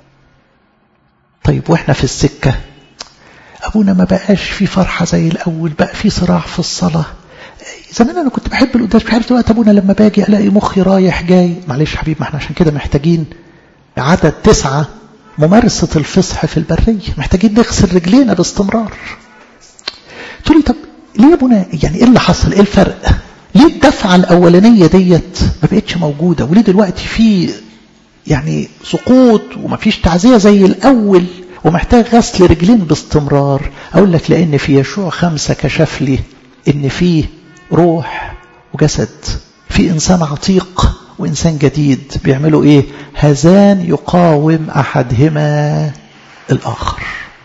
طيب واحنا في السكة أبونا ما بقاش في فرحة زي الأول بقى في صراع في الصلاة زمان أنا كنت بحب القداس مش عارف دلوقتي أبونا لما باجي ألاقي مخي رايح جاي معلش حبيب ما احنا عشان كده محتاجين عدد تسعة ممارسة الفصح في البرية محتاجين نغسل رجلينا باستمرار تقولي طب ليه يا ابونا يعني ايه اللي حصل ايه الفرق ليه الدفعة الأولانية ديت ما بقتش موجودة وليه دلوقتي في يعني سقوط وما فيش تعزية زي الأول ومحتاج غسل رجلين باستمرار أقول لك لأن في يشوع خمسة كشف لي إن فيه روح وجسد في إنسان عتيق وإنسان جديد بيعملوا إيه هذان يقاوم أحدهما الآخر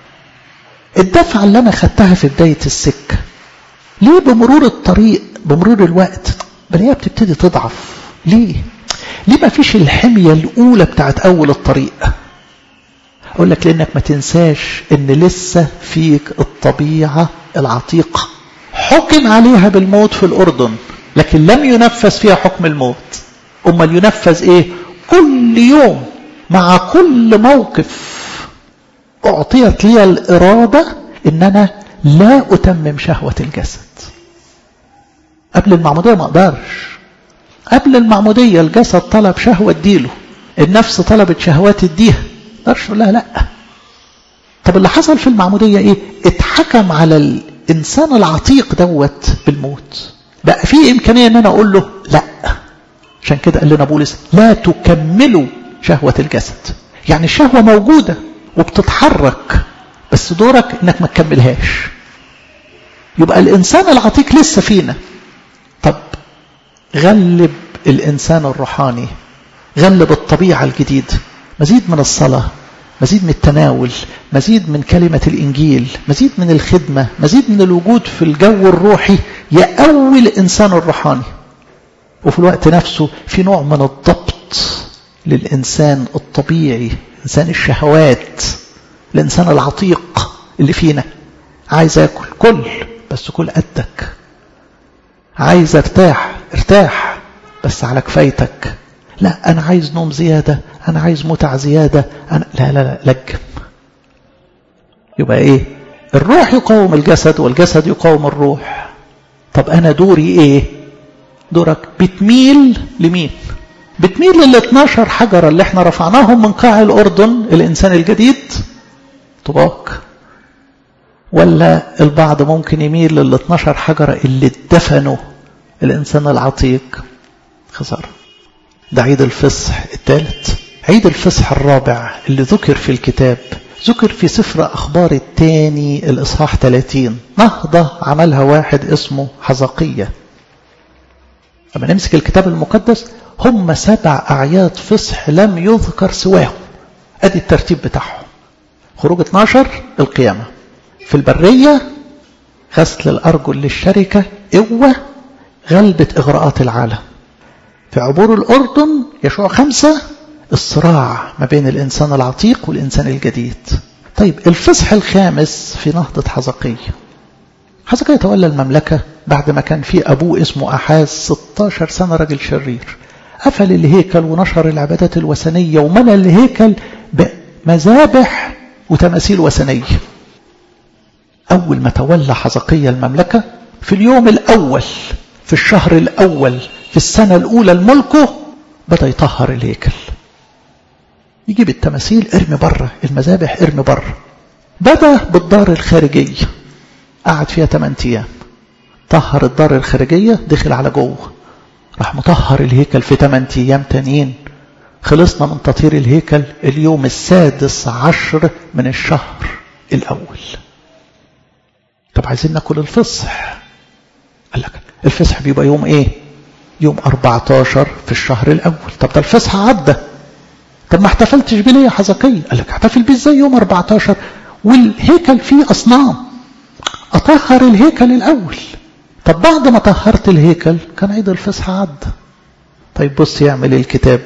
الدفعة اللي أنا خدتها في بداية السكة ليه بمرور الطريق بمرور الوقت بلاقيها بتبتدي تضعف ليه ليه ما فيش الحمية الأولى بتاعت أول الطريق أقول لك لأنك ما تنساش أن لسه فيك الطبيعة العتيقة حكم عليها بالموت في الأردن لكن لم ينفذ فيها حكم الموت أمال ينفذ إيه كل يوم مع كل موقف أعطيت لي الإرادة إن أنا لا أتمم شهوة الجسد قبل المعمودية ما أقدرش قبل المعمودية الجسد طلب شهوة اديله النفس طلبت شهوات اديها أقدرش أقول لها لا طب اللي حصل في المعمودية إيه اتحكم على الإنسان العتيق دوت بالموت بقى في إمكانية إن أنا أقول له لا عشان كده قال لنا بولس لا تكملوا شهوة الجسد يعني الشهوة موجودة وبتتحرك بس دورك انك ما تكملهاش يبقى الانسان العتيق لسه فينا طب غلب الانسان الروحاني غلب الطبيعة الجديدة مزيد من الصلاة مزيد من التناول مزيد من كلمة الإنجيل مزيد من الخدمة مزيد من الوجود في الجو الروحي يقوي الإنسان الروحاني وفي الوقت نفسه في نوع من الضبط للإنسان الطبيعي إنسان الشهوات الإنسان العتيق اللي فينا عايز اكل كل بس كل قدك عايز ارتاح ارتاح بس على كفايتك لا انا عايز نوم زيادة انا عايز متع زيادة أنا لا لا لا لجم يبقى ايه الروح يقاوم الجسد والجسد يقاوم الروح طب انا دوري ايه دورك بتميل لمين بتميل لل 12 حجرة اللي احنا رفعناهم من قاع الأردن الإنسان الجديد طباق ولا البعض ممكن يميل لل 12 حجرة اللي اتدفنوا الإنسان العتيق خسارة ده عيد الفصح الثالث عيد الفصح الرابع اللي ذكر في الكتاب ذكر في سفر أخبار الثاني الإصحاح 30 نهضة عملها واحد اسمه حزقية لما نمسك الكتاب المقدس هم سبع أعياد فصح لم يذكر سواهم أدي الترتيب بتاعهم خروج 12 القيامة في البرية غسل الأرجل للشركة قوة غلبة إغراءات العالم في عبور الأردن يشوع خمسة الصراع ما بين الإنسان العتيق والإنسان الجديد طيب الفصح الخامس في نهضة حزقية حزقية تولى المملكة بعد ما كان في أبوه اسمه أحاز 16 سنة راجل شرير قفل الهيكل ونشر العبادات الوثنية وملى الهيكل بمذابح وتماثيل وثنية أول ما تولى حزقية المملكة في اليوم الأول في الشهر الأول في السنة الأولى لملكه بدأ يطهر الهيكل يجيب التماثيل ارمي بره المذابح ارمي بره بدأ بالدار الخارجية قعد فيها 8 أيام طهر الدار الخارجية دخل على جوه راح مطهر الهيكل في 8 أيام تانيين خلصنا من تطهير الهيكل اليوم السادس عشر من الشهر الأول طب عايزين ناكل الفصح قال لك الفصح بيبقى يوم ايه يوم 14 في الشهر الأول طب ده الفصح عدى طب ما احتفلتش بيه ليه يا حزقية قال لك احتفل بيه ازاي يوم 14 والهيكل فيه أصنام أطهر الهيكل الأول طب بعد ما طهرت الهيكل كان عيد الفصح عدى طيب بص يعمل الكتاب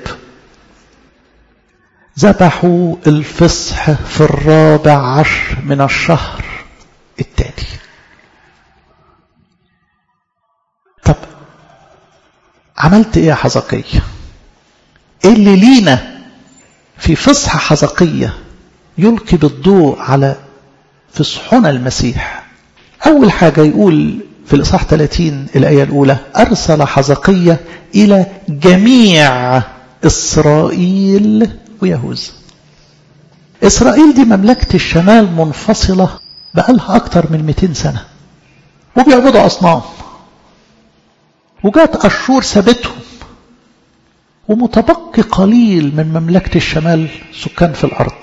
ذبحوا الفصح في الرابع عشر من الشهر التالي طب عملت ايه يا حزقية ايه اللي لينا في فصح حزقية يلقي بالضوء على فصحنا المسيح أول حاجة يقول في الإصحاح 30 الآية الأولى أرسل حزقية إلى جميع إسرائيل ويهوذا إسرائيل دي مملكة الشمال منفصلة بقالها أكتر من 200 سنة وبيعبدوا أصنام وجات أشور سابتهم ومتبقي قليل من مملكة الشمال سكان في الأرض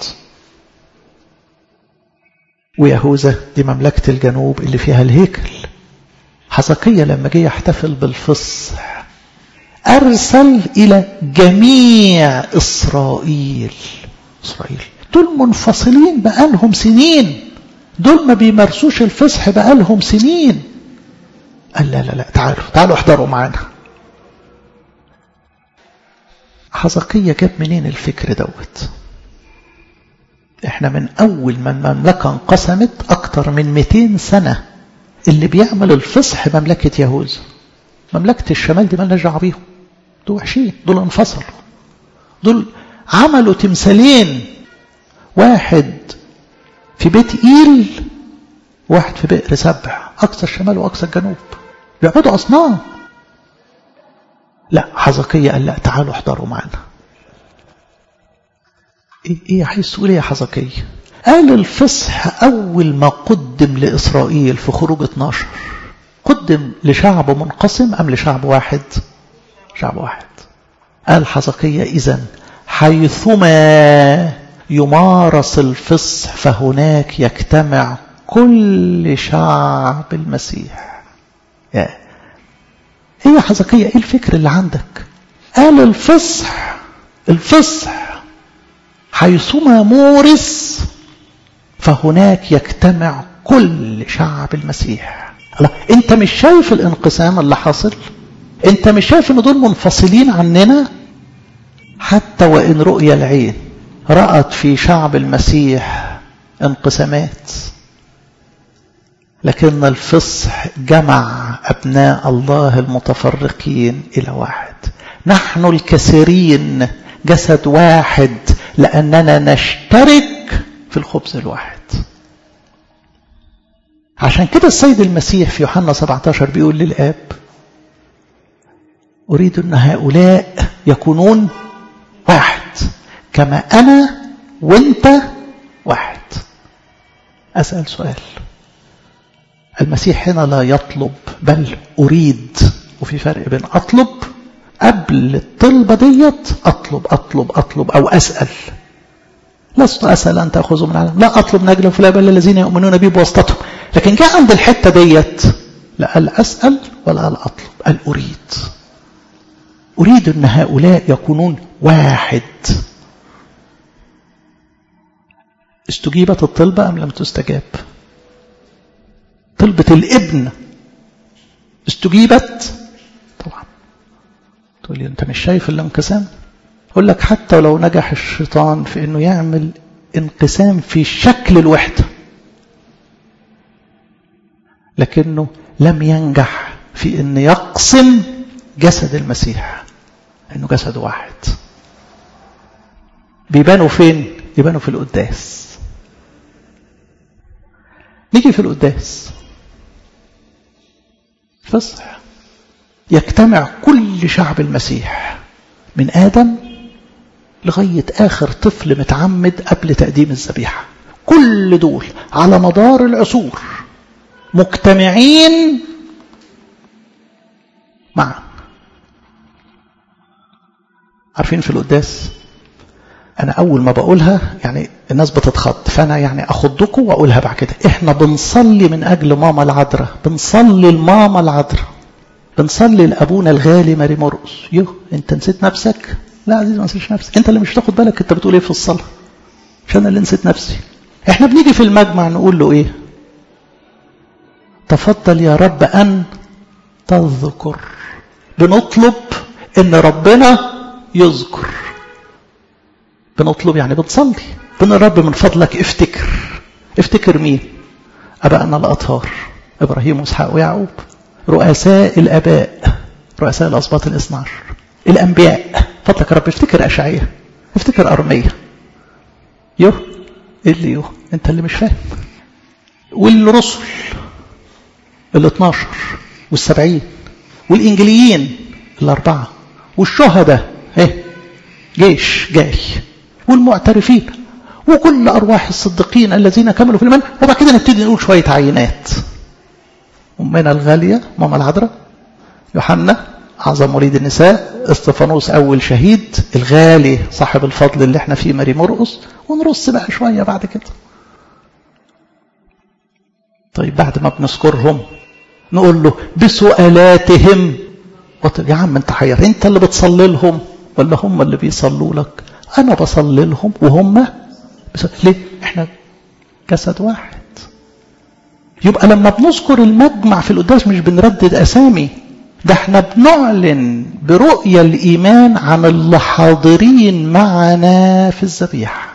ويهوذا دي مملكة الجنوب اللي فيها الهيكل حزقية لما جه يحتفل بالفصح أرسل إلى جميع إسرائيل إسرائيل دول منفصلين بقالهم سنين دول ما بيمارسوش الفصح بقالهم سنين قال لا لا لا تعالوا تعالوا احضروا معانا حزقية جاب منين الفكر دوت احنا من اول ما المملكة انقسمت اكتر من 200 سنة اللي بيعمل الفصح مملكة يهوذا مملكة الشمال دي مالناش دعوه بيهم دول وحشين دول انفصلوا دول عملوا تمثالين واحد في بيت ايل واحد في بئر سبع اقصى الشمال واقصى الجنوب بيعبدوا اصنام لا حزقية قال لا تعالوا احضروا معنا ايه, إيه عايز تقول ايه يا حزقية قال الفصح اول ما قدم لاسرائيل في خروج 12 قدم لشعب منقسم ام لشعب واحد شعب واحد قال حزقية اذا حيثما يمارس الفصح فهناك يجتمع كل شعب المسيح يا ايه يا حزقية ايه الفكر اللي عندك قال الفصح الفصح حيثما مورس فهناك يجتمع كل شعب المسيح الله انت مش شايف الانقسام اللي حاصل انت مش شايف ان دول منفصلين عننا حتى وان رؤيا العين رأت في شعب المسيح انقسامات لكن الفصح جمع أبناء الله المتفرقين إلى واحد نحن الكثيرين جسد واحد لأننا نشترك في الخبز الواحد عشان كده السيد المسيح في يوحنا 17 بيقول للآب أريد أن هؤلاء يكونون واحد كما أنا وانت واحد أسأل سؤال المسيح هنا لا يطلب بل أريد وفي فرق بين أطلب قبل الطلبة ديت أطلب أطلب أطلب أو أسأل لست أسأل أن تأخذوا من العالم لا أطلب نجلا فلا بل الذين يؤمنون بي بواسطتهم لكن جاء عند الحتة ديت لا قال أسأل ولا قال أطلب قال أريد أريد أن هؤلاء يكونون واحد استجيبت الطلبة أم لم تستجاب طلبة الابن استجيبت طبعا تقول لي أنت مش شايف الانقسام أقول لك حتى لو نجح الشيطان في أنه يعمل انقسام في شكل الوحدة لكنه لم ينجح في أن يقسم جسد المسيح أنه جسد واحد بيبانوا فين؟ يبانوا في القداس نيجي في القداس فصح يجتمع كل شعب المسيح من آدم لغاية آخر طفل متعمد قبل تقديم الذبيحة كل دول على مدار العصور مجتمعين معا عارفين في القداس أنا أول ما بقولها يعني الناس بتتخض فأنا يعني أخضكم وأقولها بعد كده إحنا بنصلي من أجل ماما العذراء بنصلي لماما العذراء بنصلي لأبونا الغالي ماري مرقس يوه أنت نسيت نفسك لا عزيزي ما نسيتش نفسك أنت اللي مش تاخد بالك أنت بتقول إيه في الصلاة مش أنا اللي نسيت نفسي إحنا بنيجي في المجمع نقول له إيه تفضل يا رب أن تذكر بنطلب إن ربنا يذكر بنطلب يعني بنصلي بن رب من فضلك افتكر افتكر مين أبائنا الأطهار إبراهيم وإسحاق ويعقوب رؤساء الآباء رؤساء الأسباط الاثنى عشر الأنبياء فضلك يا رب افتكر أشعية افتكر أرمية يوه إيه اللي يوه أنت اللي مش فاهم والرسل ال 12 والسبعين والإنجليين الأربعة والشهداء ايه جيش جاي والمعترفين وكل أرواح الصديقين الذين كملوا في الإيمان وبعد كده نبتدي نقول شوية عينات أمنا الغالية ماما العذراء يوحنا أعظم وليد النساء استفانوس أول شهيد الغالي صاحب الفضل اللي احنا فيه ماري مرقس ونرص بقى شوية بعد كده طيب بعد ما بنذكرهم نقول له بسؤالاتهم يا عم انت حير انت اللي بتصلي لهم ولا هم اللي بيصلوا لك انا بصلي لهم وهم بس... ليه احنا جسد واحد يبقى لما بنذكر المجمع في القداس مش بنردد اسامي ده احنا بنعلن برؤية الايمان عن اللي حاضرين معنا في الذبيحة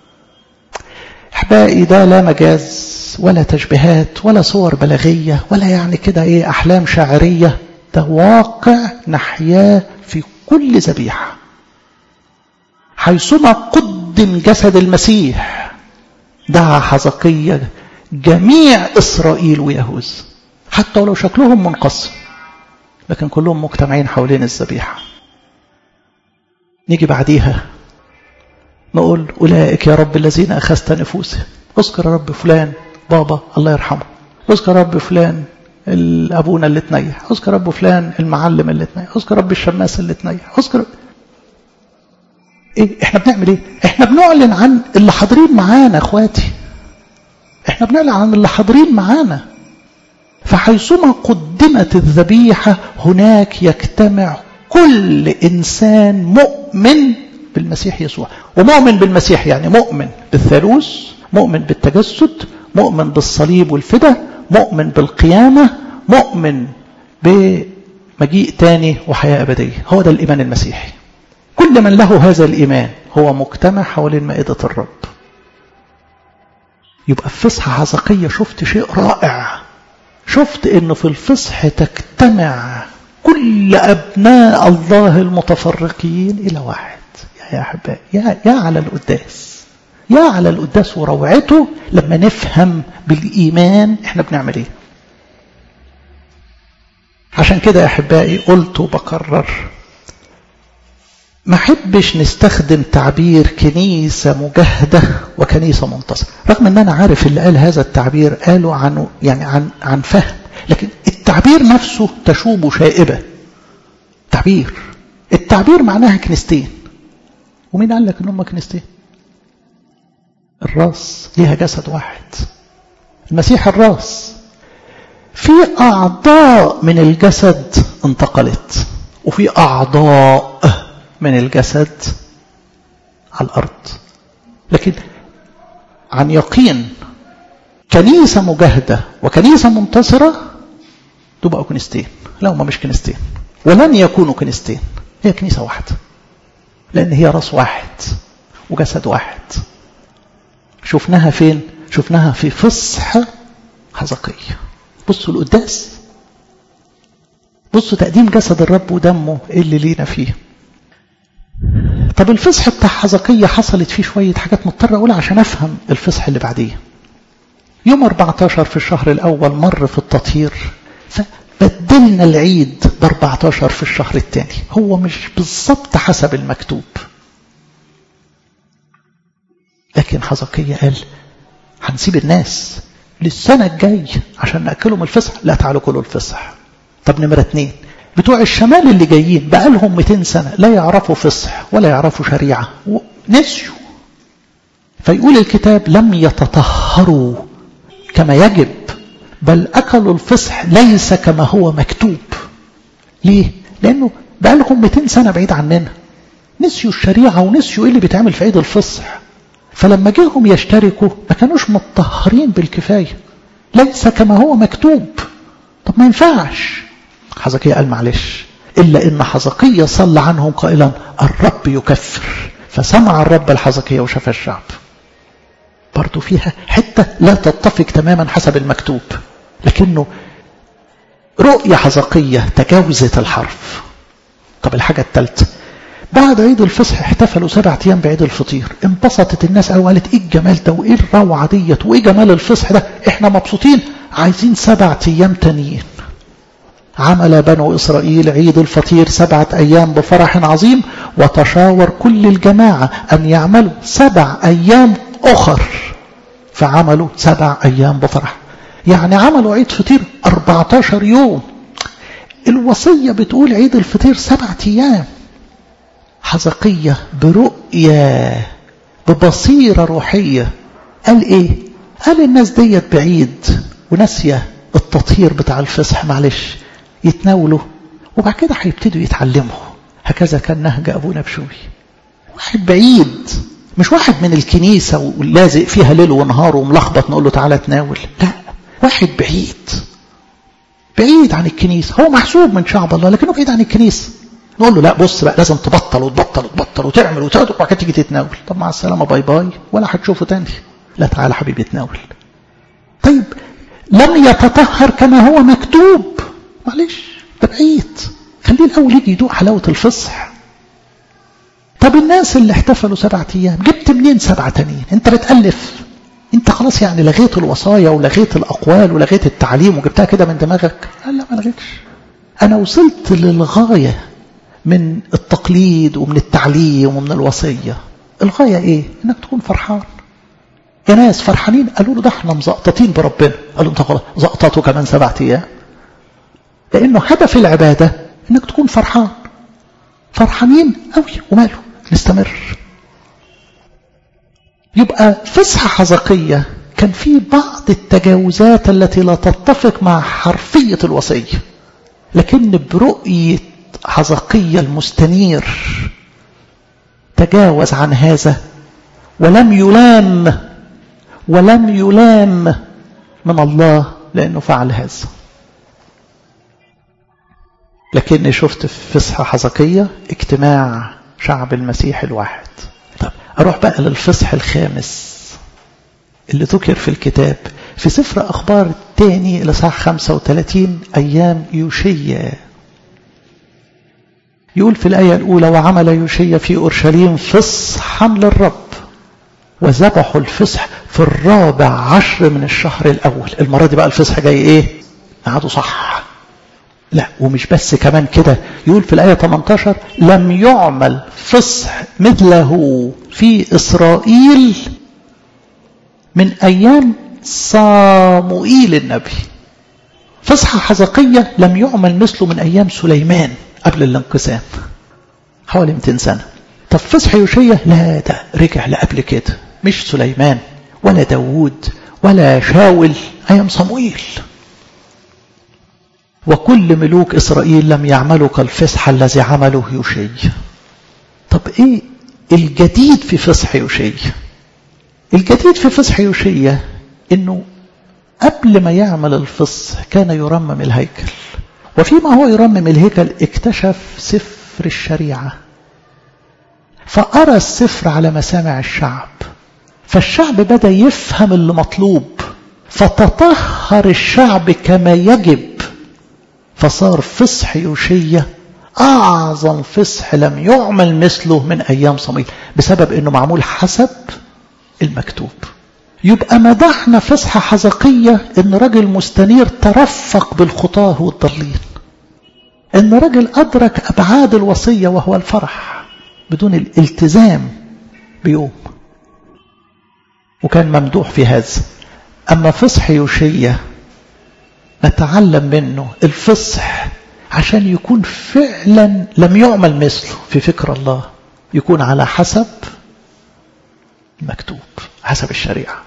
احبائي ده لا مجاز ولا تشبيهات ولا صور بلاغية ولا يعني كده ايه احلام شاعرية ده واقع نحياه في كل ذبيحة حيثما قدم جسد المسيح دعا حزقية جميع إسرائيل ويهوذا حتى ولو شكلهم منقسم لكن كلهم مجتمعين حوالين الذبيحة نيجي بعديها نقول أولئك يا رب الذين أخذت نفوسهم اذكر يا رب فلان بابا الله يرحمه اذكر يا رب فلان ابونا اللي تنيح اذكر رب فلان المعلم اللي تنيح اذكر رب الشماس اللي تنيح اذكر ايه احنا بنعمل ايه احنا بنعلن عن اللي حاضرين معانا اخواتي احنا بنعلن عن اللي حاضرين معانا فحيثما قدمت الذبيحة هناك يجتمع كل إنسان مؤمن بالمسيح يسوع ومؤمن بالمسيح يعني مؤمن بالثالوث مؤمن بالتجسد مؤمن بالصليب والفدى مؤمن بالقيامة مؤمن بمجيء تاني وحياة أبدية هو ده الإيمان المسيحي كل من له هذا الإيمان هو مجتمع حوالين مائدة الرب يبقى في فصحى حزقية شفت شيء رائع شفت انه في الفصح تجتمع كل ابناء الله المتفرقين الى واحد يا احبائي يا, يا على القداس يا على القداس وروعته لما نفهم بالايمان احنا بنعمل ايه عشان كده يا احبائي قلت وبكرر ما حبش نستخدم تعبير كنيسة مجاهدة وكنيسة منتصرة رغم ان انا عارف اللي قال هذا التعبير قالوا عن يعني عن عن فهم لكن التعبير نفسه تشوب شائبة تعبير التعبير معناها كنيستين ومين قال لك ان هم كنيستين الراس ليها جسد واحد المسيح الراس في اعضاء من الجسد انتقلت وفي اعضاء من الجسد على الأرض لكن عن يقين كنيسة مجاهدة وكنيسة منتصرة تبقى كنيستين لا هما مش كنيستين ولن يكونوا كنيستين هي كنيسة واحدة لأن هي راس واحد وجسد واحد شفناها فين شفناها في فصح حزقية بصوا القداس بصوا تقديم جسد الرب ودمه اللي لينا فيه طب الفصح بتاع حزقية حصلت فيه شوية حاجات مضطر أقولها عشان أفهم الفصح اللي بعديه يوم 14 في الشهر الأول مر في التطهير فبدلنا العيد ب 14 في الشهر الثاني هو مش بالظبط حسب المكتوب لكن حزقية قال هنسيب الناس للسنة الجاي عشان نأكلهم الفصح لا تعالوا كلوا الفصح طب نمرة اتنين بتوع الشمال اللي جايين بقى لهم 200 سنة لا يعرفوا فصح ولا يعرفوا شريعة نسيوا فيقول الكتاب لم يتطهروا كما يجب بل أكلوا الفصح ليس كما هو مكتوب ليه؟ لأنه بقى لهم 200 سنة بعيد عننا نسيوا الشريعة ونسيوا إيه اللي بيتعمل في عيد الفصح فلما جيهم يشتركوا ما كانوش متطهرين بالكفاية ليس كما هو مكتوب طب ما ينفعش حزقية قال معلش إلا إن حزقية صلى عنهم قائلا الرب يكفر فسمع الرب الحزقية وشفى الشعب برضو فيها حتة لا تتفق تماما حسب المكتوب لكنه رؤية حزقية تجاوزت الحرف طب الحاجة الثالثة بعد عيد الفصح احتفلوا سبعة أيام بعيد الفطير انبسطت الناس أو قالت إيه الجمال ده وإيه الروعة ديت وإيه جمال الفصح ده إحنا مبسوطين عايزين سبعة أيام تانيين عمل بنو إسرائيل عيد الفطير سبعة أيام بفرح عظيم وتشاور كل الجماعة أن يعملوا سبع أيام أخر فعملوا سبع أيام بفرح يعني عملوا عيد فطير 14 يوم الوصية بتقول عيد الفطير سبعة أيام حزقية برؤية ببصيرة روحية قال إيه قال الناس ديت بعيد وناسية التطهير بتاع الفصح معلش يتناولوا وبعد كده هيبتدوا يتعلموا هكذا كان نهج أبونا بشوي واحد بعيد مش واحد من الكنيسة ولازق فيها ليل ونهار وملخبط نقول له تعالى تناول لا واحد بعيد بعيد عن الكنيسة هو محسوب من شعب الله لكنه بعيد عن الكنيسة نقول له لا بص بقى لازم تبطل وتبطل وتبطل وتعمل وتقعد وبعد كده تيجي تتناول طب مع السلامة باي باي ولا هتشوفه تاني لا تعالى حبيبي تناول طيب لم يتطهر كما هو مكتوب معلش ده بعيد خليه الأول يجي يدوق حلاوة الفصح طب الناس اللي احتفلوا سبعة أيام جبت منين سبعة تانيين انت بتألف انت خلاص يعني لغيت الوصايا ولغيت الأقوال ولغيت التعليم وجبتها كده من دماغك قال لا ما لغيتش أنا وصلت للغاية من التقليد ومن التعليم ومن الوصية الغاية ايه انك تكون فرحان يا ناس فرحانين قالوا له ده احنا مزقططين بربنا قالوا انت خلاص زقططوا كمان سبعة ايام لانه هدف العبادة انك تكون فرحان فرحانين قوي وماله نستمر يبقى فصحى حزقية كان في بعض التجاوزات التي لا تتفق مع حرفية الوصية لكن برؤية حزقية المستنير تجاوز عن هذا ولم يلام ولم يلام من الله لأنه فعل هذا لكني شفت في فصحى حزقية اجتماع شعب المسيح الواحد طب أروح بقى للفصح الخامس اللي ذكر في الكتاب في سفر أخبار تاني لصح 35 أيام يوشيا يقول في الآية الأولى وعمل يوشيا في أورشليم فصحا للرب وذبحوا الفصح في الرابع عشر من الشهر الأول المرة دي بقى الفصح جاي إيه قعدوا صح لا ومش بس كمان كده يقول في الآية 18 لم يعمل فصح مثله في إسرائيل من أيام صاموئيل النبي فصحى حزقية لم يعمل مثله من أيام سليمان قبل الانقسام حوالي 200 سنة طب فصح يوشية لا ده رجع لقبل كده مش سليمان ولا داوود ولا شاول أيام صموئيل وكل ملوك إسرائيل لم يعملوا كالفصح الذي عمله يوشي طب إيه الجديد في فصح يوشي الجديد في فصح يوشية إنه قبل ما يعمل الفصح كان يرمم الهيكل وفيما هو يرمم الهيكل اكتشف سفر الشريعة فأرى السفر على مسامع الشعب فالشعب بدأ يفهم اللي مطلوب فتطهر الشعب كما يجب فصار فصح يوشية أعظم فصح لم يعمل مثله من أيام صمويل بسبب أنه معمول حسب المكتوب يبقى مدحنا فصح حزقية ان رجل مستنير ترفق بالخطاه والضالين ان رجل ادرك ابعاد الوصية وهو الفرح بدون الالتزام بيوم وكان ممدوح في هذا اما فصح يوشية نتعلم منه الفصح عشان يكون فعلا لم يعمل مثله في فكر الله يكون على حسب المكتوب حسب الشريعة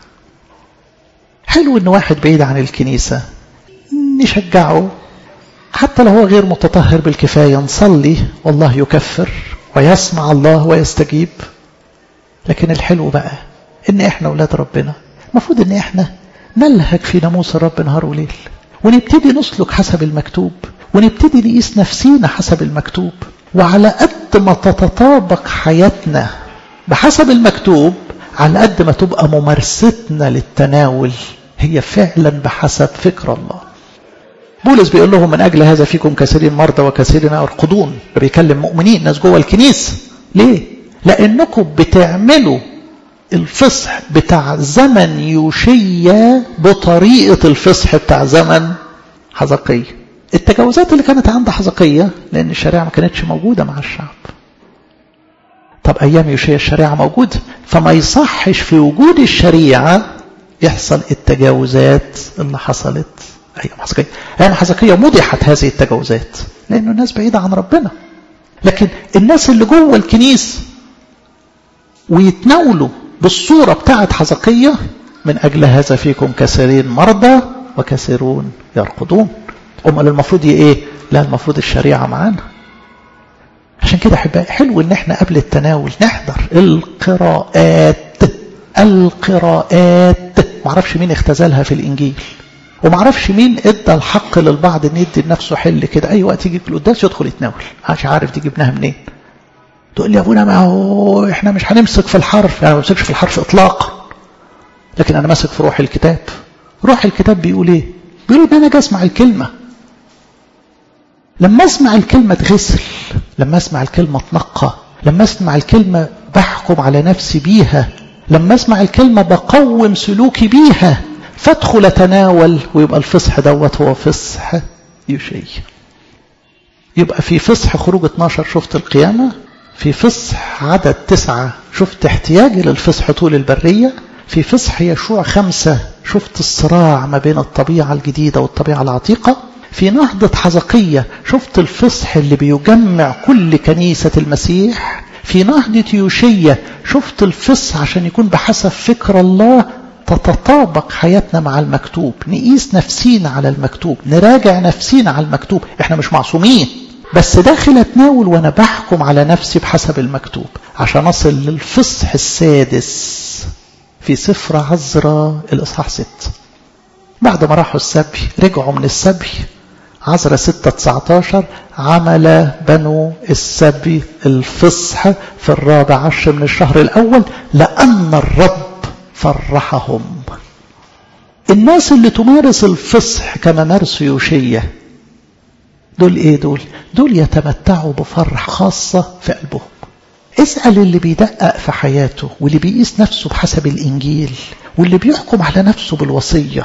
حلو ان واحد بعيد عن الكنيسة نشجعه حتى لو هو غير متطهر بالكفاية نصلي والله يكفر ويسمع الله ويستجيب لكن الحلو بقى ان احنا اولاد ربنا المفروض ان احنا نلهج في ناموس الرب نهار وليل ونبتدي نسلك حسب المكتوب ونبتدي نقيس نفسينا حسب المكتوب وعلى قد ما تتطابق حياتنا بحسب المكتوب على قد ما تبقى ممارستنا للتناول هي فعلا بحسب فكر الله بولس بيقول لهم من أجل هذا فيكم كثيرين مرضى وكثيرين يرقدون بيكلم مؤمنين ناس جوه الكنيسة ليه؟ لأنكم بتعملوا الفصح بتاع زمن يوشيا بطريقة الفصح بتاع زمن حزقية التجاوزات اللي كانت عند حزقية لأن الشريعة ما كانتش موجودة مع الشعب طب أيام يوشيا الشريعة موجودة فما يصحش في وجود الشريعة يحصل التجاوزات اللي حصلت أيام حزقية أيام حزقية مضحت هذه التجاوزات لأنه الناس بعيدة عن ربنا لكن الناس اللي جوه الكنيسة ويتناولوا بالصورة بتاعت حزقية من أجل هذا فيكم كثيرين مرضى وكثيرون يرقدون أمال المفروض إيه لا المفروض الشريعة معانا عشان كده أحبائي حلو إن إحنا قبل التناول نحضر القراءات القراءات معرفش مين اختزلها في الإنجيل ومعرفش مين ادى الحق للبعض ان يدي لنفسه حل كده اي وقت يجي في القداس يدخل يتناول مش عارف دي جبناها منين تقول لي يا ابونا ما هو احنا مش هنمسك في الحرف يعني ما بمسكش في الحرف اطلاقا لكن انا ماسك في روح الكتاب روح الكتاب بيقول ايه بيقول ان انا اجي اسمع الكلمه لما اسمع الكلمه اتغسل لما اسمع الكلمه اتنقى لما اسمع الكلمه بحكم على نفسي بيها لما اسمع الكلمه بقوم سلوكي بيها فادخل اتناول ويبقى الفصح دوت هو فصح يشي يبقى في فصح خروج 12 شفت القيامه في فصح عدد تسعة شفت احتياجي للفصح طول البرية في فصح يشوع خمسة شفت الصراع ما بين الطبيعة الجديدة والطبيعة العتيقة في نهضة حزقية شفت الفصح اللي بيجمع كل كنيسة المسيح في نهضة يوشية شفت الفصح عشان يكون بحسب فكر الله تتطابق حياتنا مع المكتوب نقيس نفسينا على المكتوب نراجع نفسينا على المكتوب احنا مش معصومين بس داخل اتناول وانا بحكم على نفسي بحسب المكتوب عشان اصل للفصح السادس في سفر عزرا الاصحاح ست بعد ما راحوا السبي رجعوا من السبي عزرا ستة تسعتاشر عمل بنو السبي الفصح في الرابع عشر من الشهر الأول لأن الرب فرحهم الناس اللي تمارس الفصح كما مارسوا يوشية دول ايه دول دول يتمتعوا بفرح خاصة في قلبهم اسأل اللي بيدقق في حياته واللي بيقيس نفسه بحسب الإنجيل واللي بيحكم على نفسه بالوصية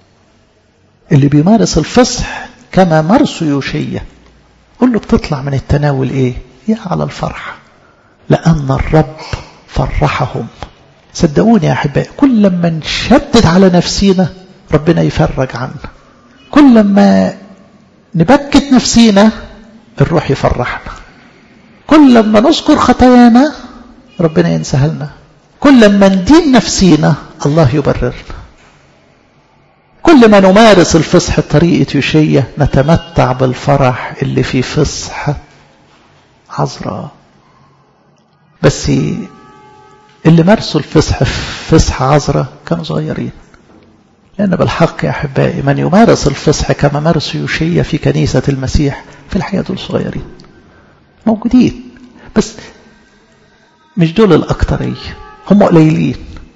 اللي بيمارس الفصح كما مارسوا يوشية قل له بتطلع من التناول ايه يا على الفرح لأن الرب فرحهم صدقوني يا أحبائي كل لما نشدد على نفسينا ربنا يفرج عنا كل لما نبكت نفسينا الروح يفرحنا كل لما نذكر خطايانا ربنا ينساها لنا كل لما ندين نفسينا الله يبررنا كل ما نمارس الفصح بطريقة يوشية نتمتع بالفرح اللي في فصح عذراء بس اللي مارسوا الفصح في فصح عذراء كانوا صغيرين لأن بالحق يا أحبائي من يمارس الفصح كما مارس يوشية في كنيسة المسيح في الحياة دول صغيرين موجودين بس مش دول الأكترية هم قليلين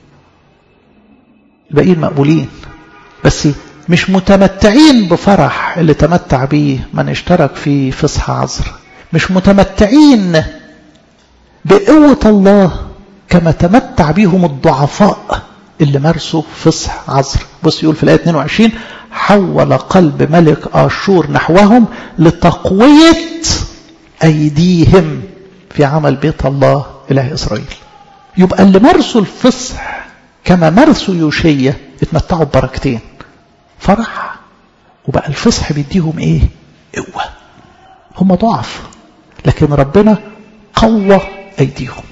الباقيين مقبولين بس مش متمتعين بفرح اللي تمتع به من اشترك في فصح عذر مش متمتعين بقوة الله كما تمتع بهم الضعفاء اللي مارسوا فصح عذر بص يقول في الآية 22 حول قلب ملك آشور نحوهم لتقوية أيديهم في عمل بيت الله إله إسرائيل يبقى اللي مارسوا الفصح كما مارسوا يوشية اتمتعوا ببركتين فرح وبقى الفصح بيديهم ايه قوة هم ضعف لكن ربنا قوى ايديهم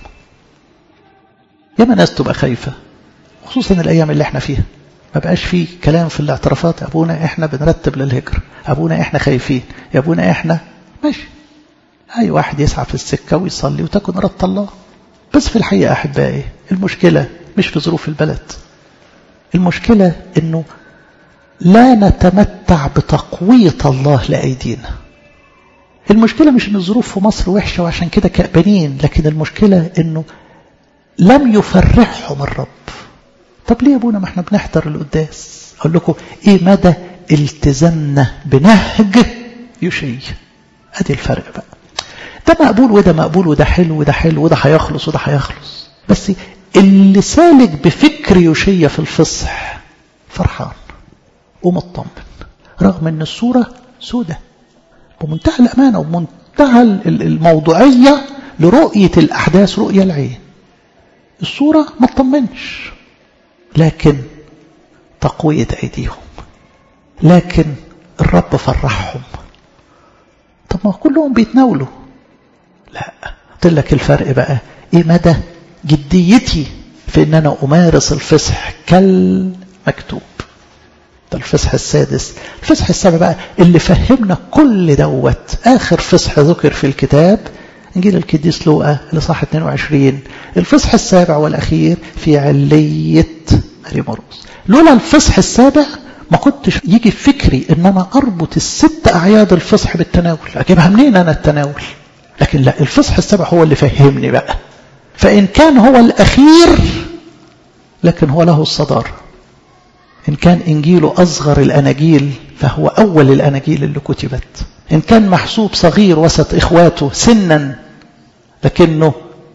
ياما ناس تبقى خايفة خصوصا الايام اللي احنا فيها ما بقاش فيه كلام في الاعترافات ابونا احنا بنرتب للهجرة ابونا احنا خايفين يا ابونا احنا ماشي اي واحد يسعى في السكة ويصلي وتكن رد الله بس في الحقيقة احبائي المشكلة مش في ظروف البلد المشكلة انه لا نتمتع بتقوية الله لأيدينا المشكلة مش ان الظروف في مصر وحشة وعشان كده كأبانين لكن المشكلة انه لم يفرحهم الرب طب ليه يا ابونا ما احنا بنحضر القداس اقول لكم ايه مدى التزامنا بنهج يشي ادي الفرق بقى ده مقبول وده مقبول وده حلو وده حلو وده هيخلص وده هيخلص بس اللي سالك بفكر يوشية في الفصح فرحان ومطمن رغم ان الصورة سودة بمنتهى الأمانة ومنتهى الموضوعية لرؤية الأحداث رؤية العين الصورة ما تطمنش لكن تقوية أيديهم لكن الرب فرحهم طب ما كلهم بيتناولوا لا قلت لك الفرق بقى ايه مدى جديتي في ان انا امارس الفصح كالمكتوب ده الفصح السادس الفصح السابع بقى اللي فهمنا كل دوت اخر فصح ذكر في الكتاب انجيل القديس لوقا الاصحاح 22 الفصح السابع والاخير في عليه ماري مرقس لولا الفصح السابع ما كنتش يجي في فكري ان انا اربط الست اعياد الفصح بالتناول اجيبها منين انا التناول لكن لا الفصح السابع هو اللي فهمني بقى فإن كان هو الأخير لكن هو له الصدارة إن كان إنجيله أصغر الأناجيل فهو أول الأناجيل اللي كتبت إن كان محسوب صغير وسط إخواته سنا لكنه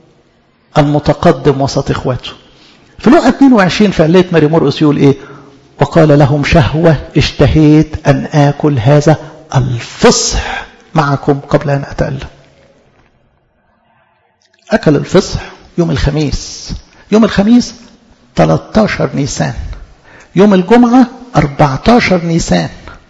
المتقدم وسط إخواته في لقى 22 في علية ماري مرقس يقول إيه وقال لهم شهوة اشتهيت أن آكل هذا الفصح معكم قبل أن أتألم أكل الفصح يوم الخميس يوم الخميس 13 نيسان يوم الجمعة 14 نيسان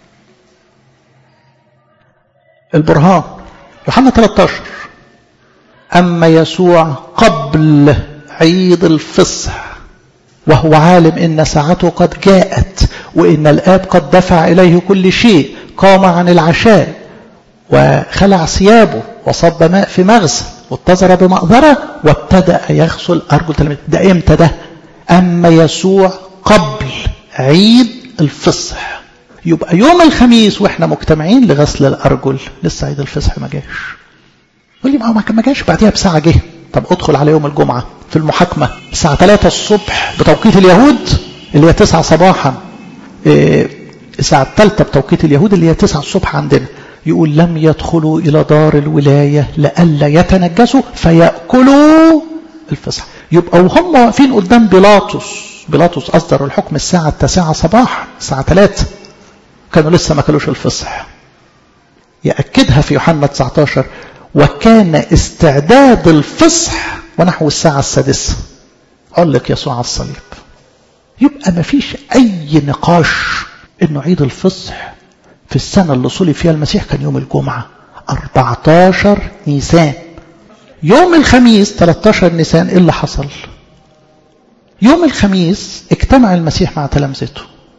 البرهان يوحنا 13 أما يسوع قبل عيد الفصح وهو عالم إن ساعته قد جاءت وإن الآب قد دفع إليه كل شيء قام عن العشاء وخلع ثيابه وصب ماء في مغسل واتزر بمقذرة وابتدأ يغسل أرجل تلاميذ ده إمتى ده أما يسوع قبل عيد الفصح يبقى يوم الخميس واحنا مجتمعين لغسل الأرجل لسه عيد الفصح ما جاش يقول لي ما جاش بعديها بساعة جه طب ادخل على يوم الجمعة في المحاكمة الساعة 3 الصبح بتوقيت اليهود اللي هي 9 صباحا الساعة الثالثة بتوقيت اليهود اللي هي 9 الصبح عندنا يقول لم يدخلوا إلى دار الولاية لئلا يتنجسوا فيأكلوا الفصح يبقى وهم واقفين قدام بيلاطس بيلاطس أصدر الحكم الساعة التاسعة صباحا الساعة 3 كانوا لسه ما كلوش الفصح يأكدها في يوحنا 19 وكان استعداد الفصح ونحو الساعة السادسة علق يسوع على الصليب يبقى ما فيش أي نقاش إنه عيد الفصح في السنة اللي صلي فيها المسيح كان يوم الجمعة 14 نيسان يوم الخميس 13 نيسان إيه اللي حصل يوم الخميس اجتمع المسيح مع تلامذته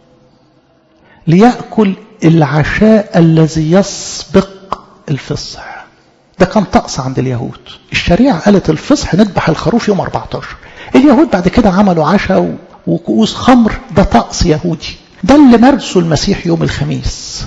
ليأكل العشاء الذي يسبق الفصح ده كان طقس عند اليهود الشريعة قالت الفصح نذبح الخروف يوم 14 اليهود بعد كده عملوا عشاء وكؤوس خمر ده طقس يهودي ده اللي مارسه المسيح يوم الخميس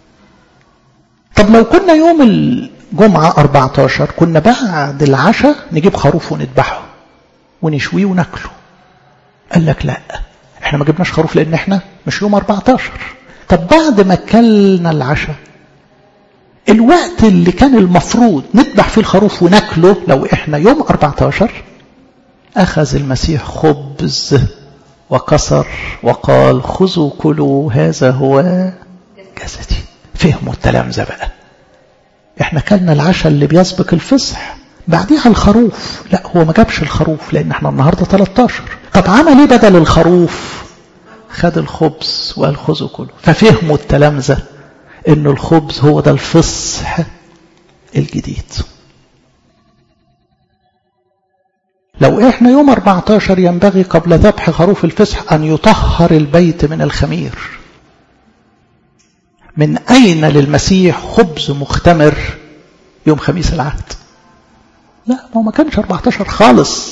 طب لو كنا يوم الجمعة 14 كنا بعد العشاء نجيب خروف ونذبحه ونشويه وناكله قال لك لا احنا ما جبناش خروف لان احنا مش يوم 14 طب بعد ما كلنا العشاء الوقت اللي كان المفروض نذبح فيه الخروف وناكله لو احنا يوم 14 أخذ المسيح خبز وكسر وقال خذوا كلوا هذا هو جسدي فهموا التلامذة بقى احنا كلنا العشاء اللي بيسبق الفصح بعديها الخروف لا هو ما جابش الخروف لان احنا النهارده 13 طب عمل ايه بدل الخروف خد الخبز وقال خذوا كلوا ففهموا التلامذة ان الخبز هو ده الفصح الجديد لو احنا يوم 14 ينبغي قبل ذبح خروف الفصح ان يطهر البيت من الخمير من اين للمسيح خبز مختمر يوم خميس العهد لا ما ما كانش 14 خالص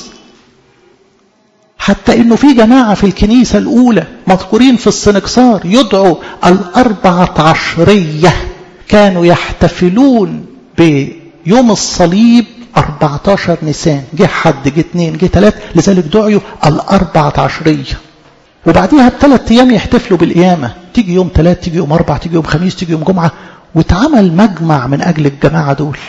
حتى انه في جماعة في الكنيسة الاولى مذكورين في السنكسار يدعوا الاربعة عشرية كانوا يحتفلون بيوم الصليب 14 نيسان جه حد جه اثنين جه ثلاث لذلك دعيوا الأربعة عشرية وبعديها بثلاث أيام يحتفلوا بالقيامة تيجي يوم ثلاث تيجي يوم أربع تيجي يوم خميس تيجي يوم جمعة واتعمل مجمع من أجل الجماعة دول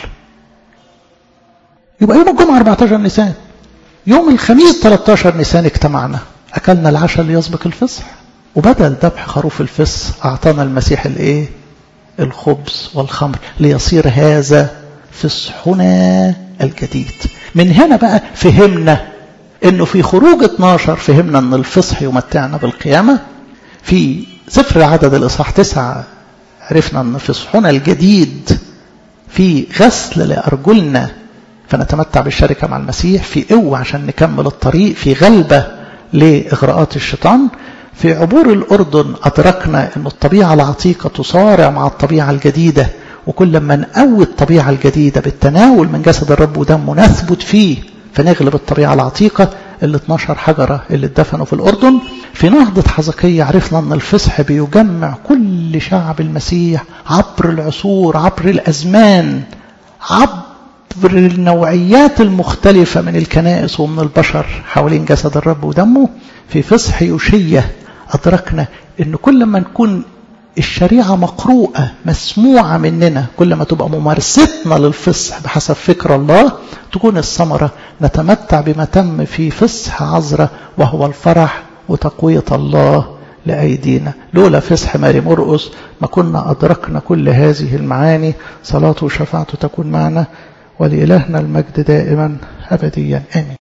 يبقى يوم الجمعة 14 نيسان يوم الخميس 13 نيسان اجتمعنا أكلنا العشاء اللي يسبق الفصح وبدل ذبح خروف الفصح أعطانا المسيح الإيه الخبز والخمر ليصير هذا فصحنا الجديد من هنا بقى فهمنا انه في خروج 12 فهمنا ان الفصح يمتعنا بالقيامة في سفر عدد الاصحاح 9 عرفنا ان فصحنا الجديد في غسل لارجلنا فنتمتع بالشركة مع المسيح في قوة عشان نكمل الطريق في غلبة لإغراءات الشيطان في عبور الأردن أدركنا أن الطبيعة العتيقة تصارع مع الطبيعة الجديدة وكل ما نقوي الطبيعة الجديدة بالتناول من جسد الرب ودمه نثبت فيه فنغلب الطبيعة العتيقة ال 12 حجرة اللي اتدفنوا في الأردن في نهضة حزقية عرفنا أن الفصح بيجمع كل شعب المسيح عبر العصور عبر الأزمان عبر النوعيات المختلفة من الكنائس ومن البشر حوالين جسد الرب ودمه في فصح يوشية أدركنا أن كل ما نكون الشريعة مقروءة مسموعة مننا كل ما تبقى ممارستنا للفصح بحسب فكر الله تكون الثمرة نتمتع بما تم في فصح عذرة وهو الفرح وتقوية الله لأيدينا لولا فصح ماري مرقس ما كنا أدركنا كل هذه المعاني صلاته وشفاعته تكون معنا ولإلهنا المجد دائما أبديا آمين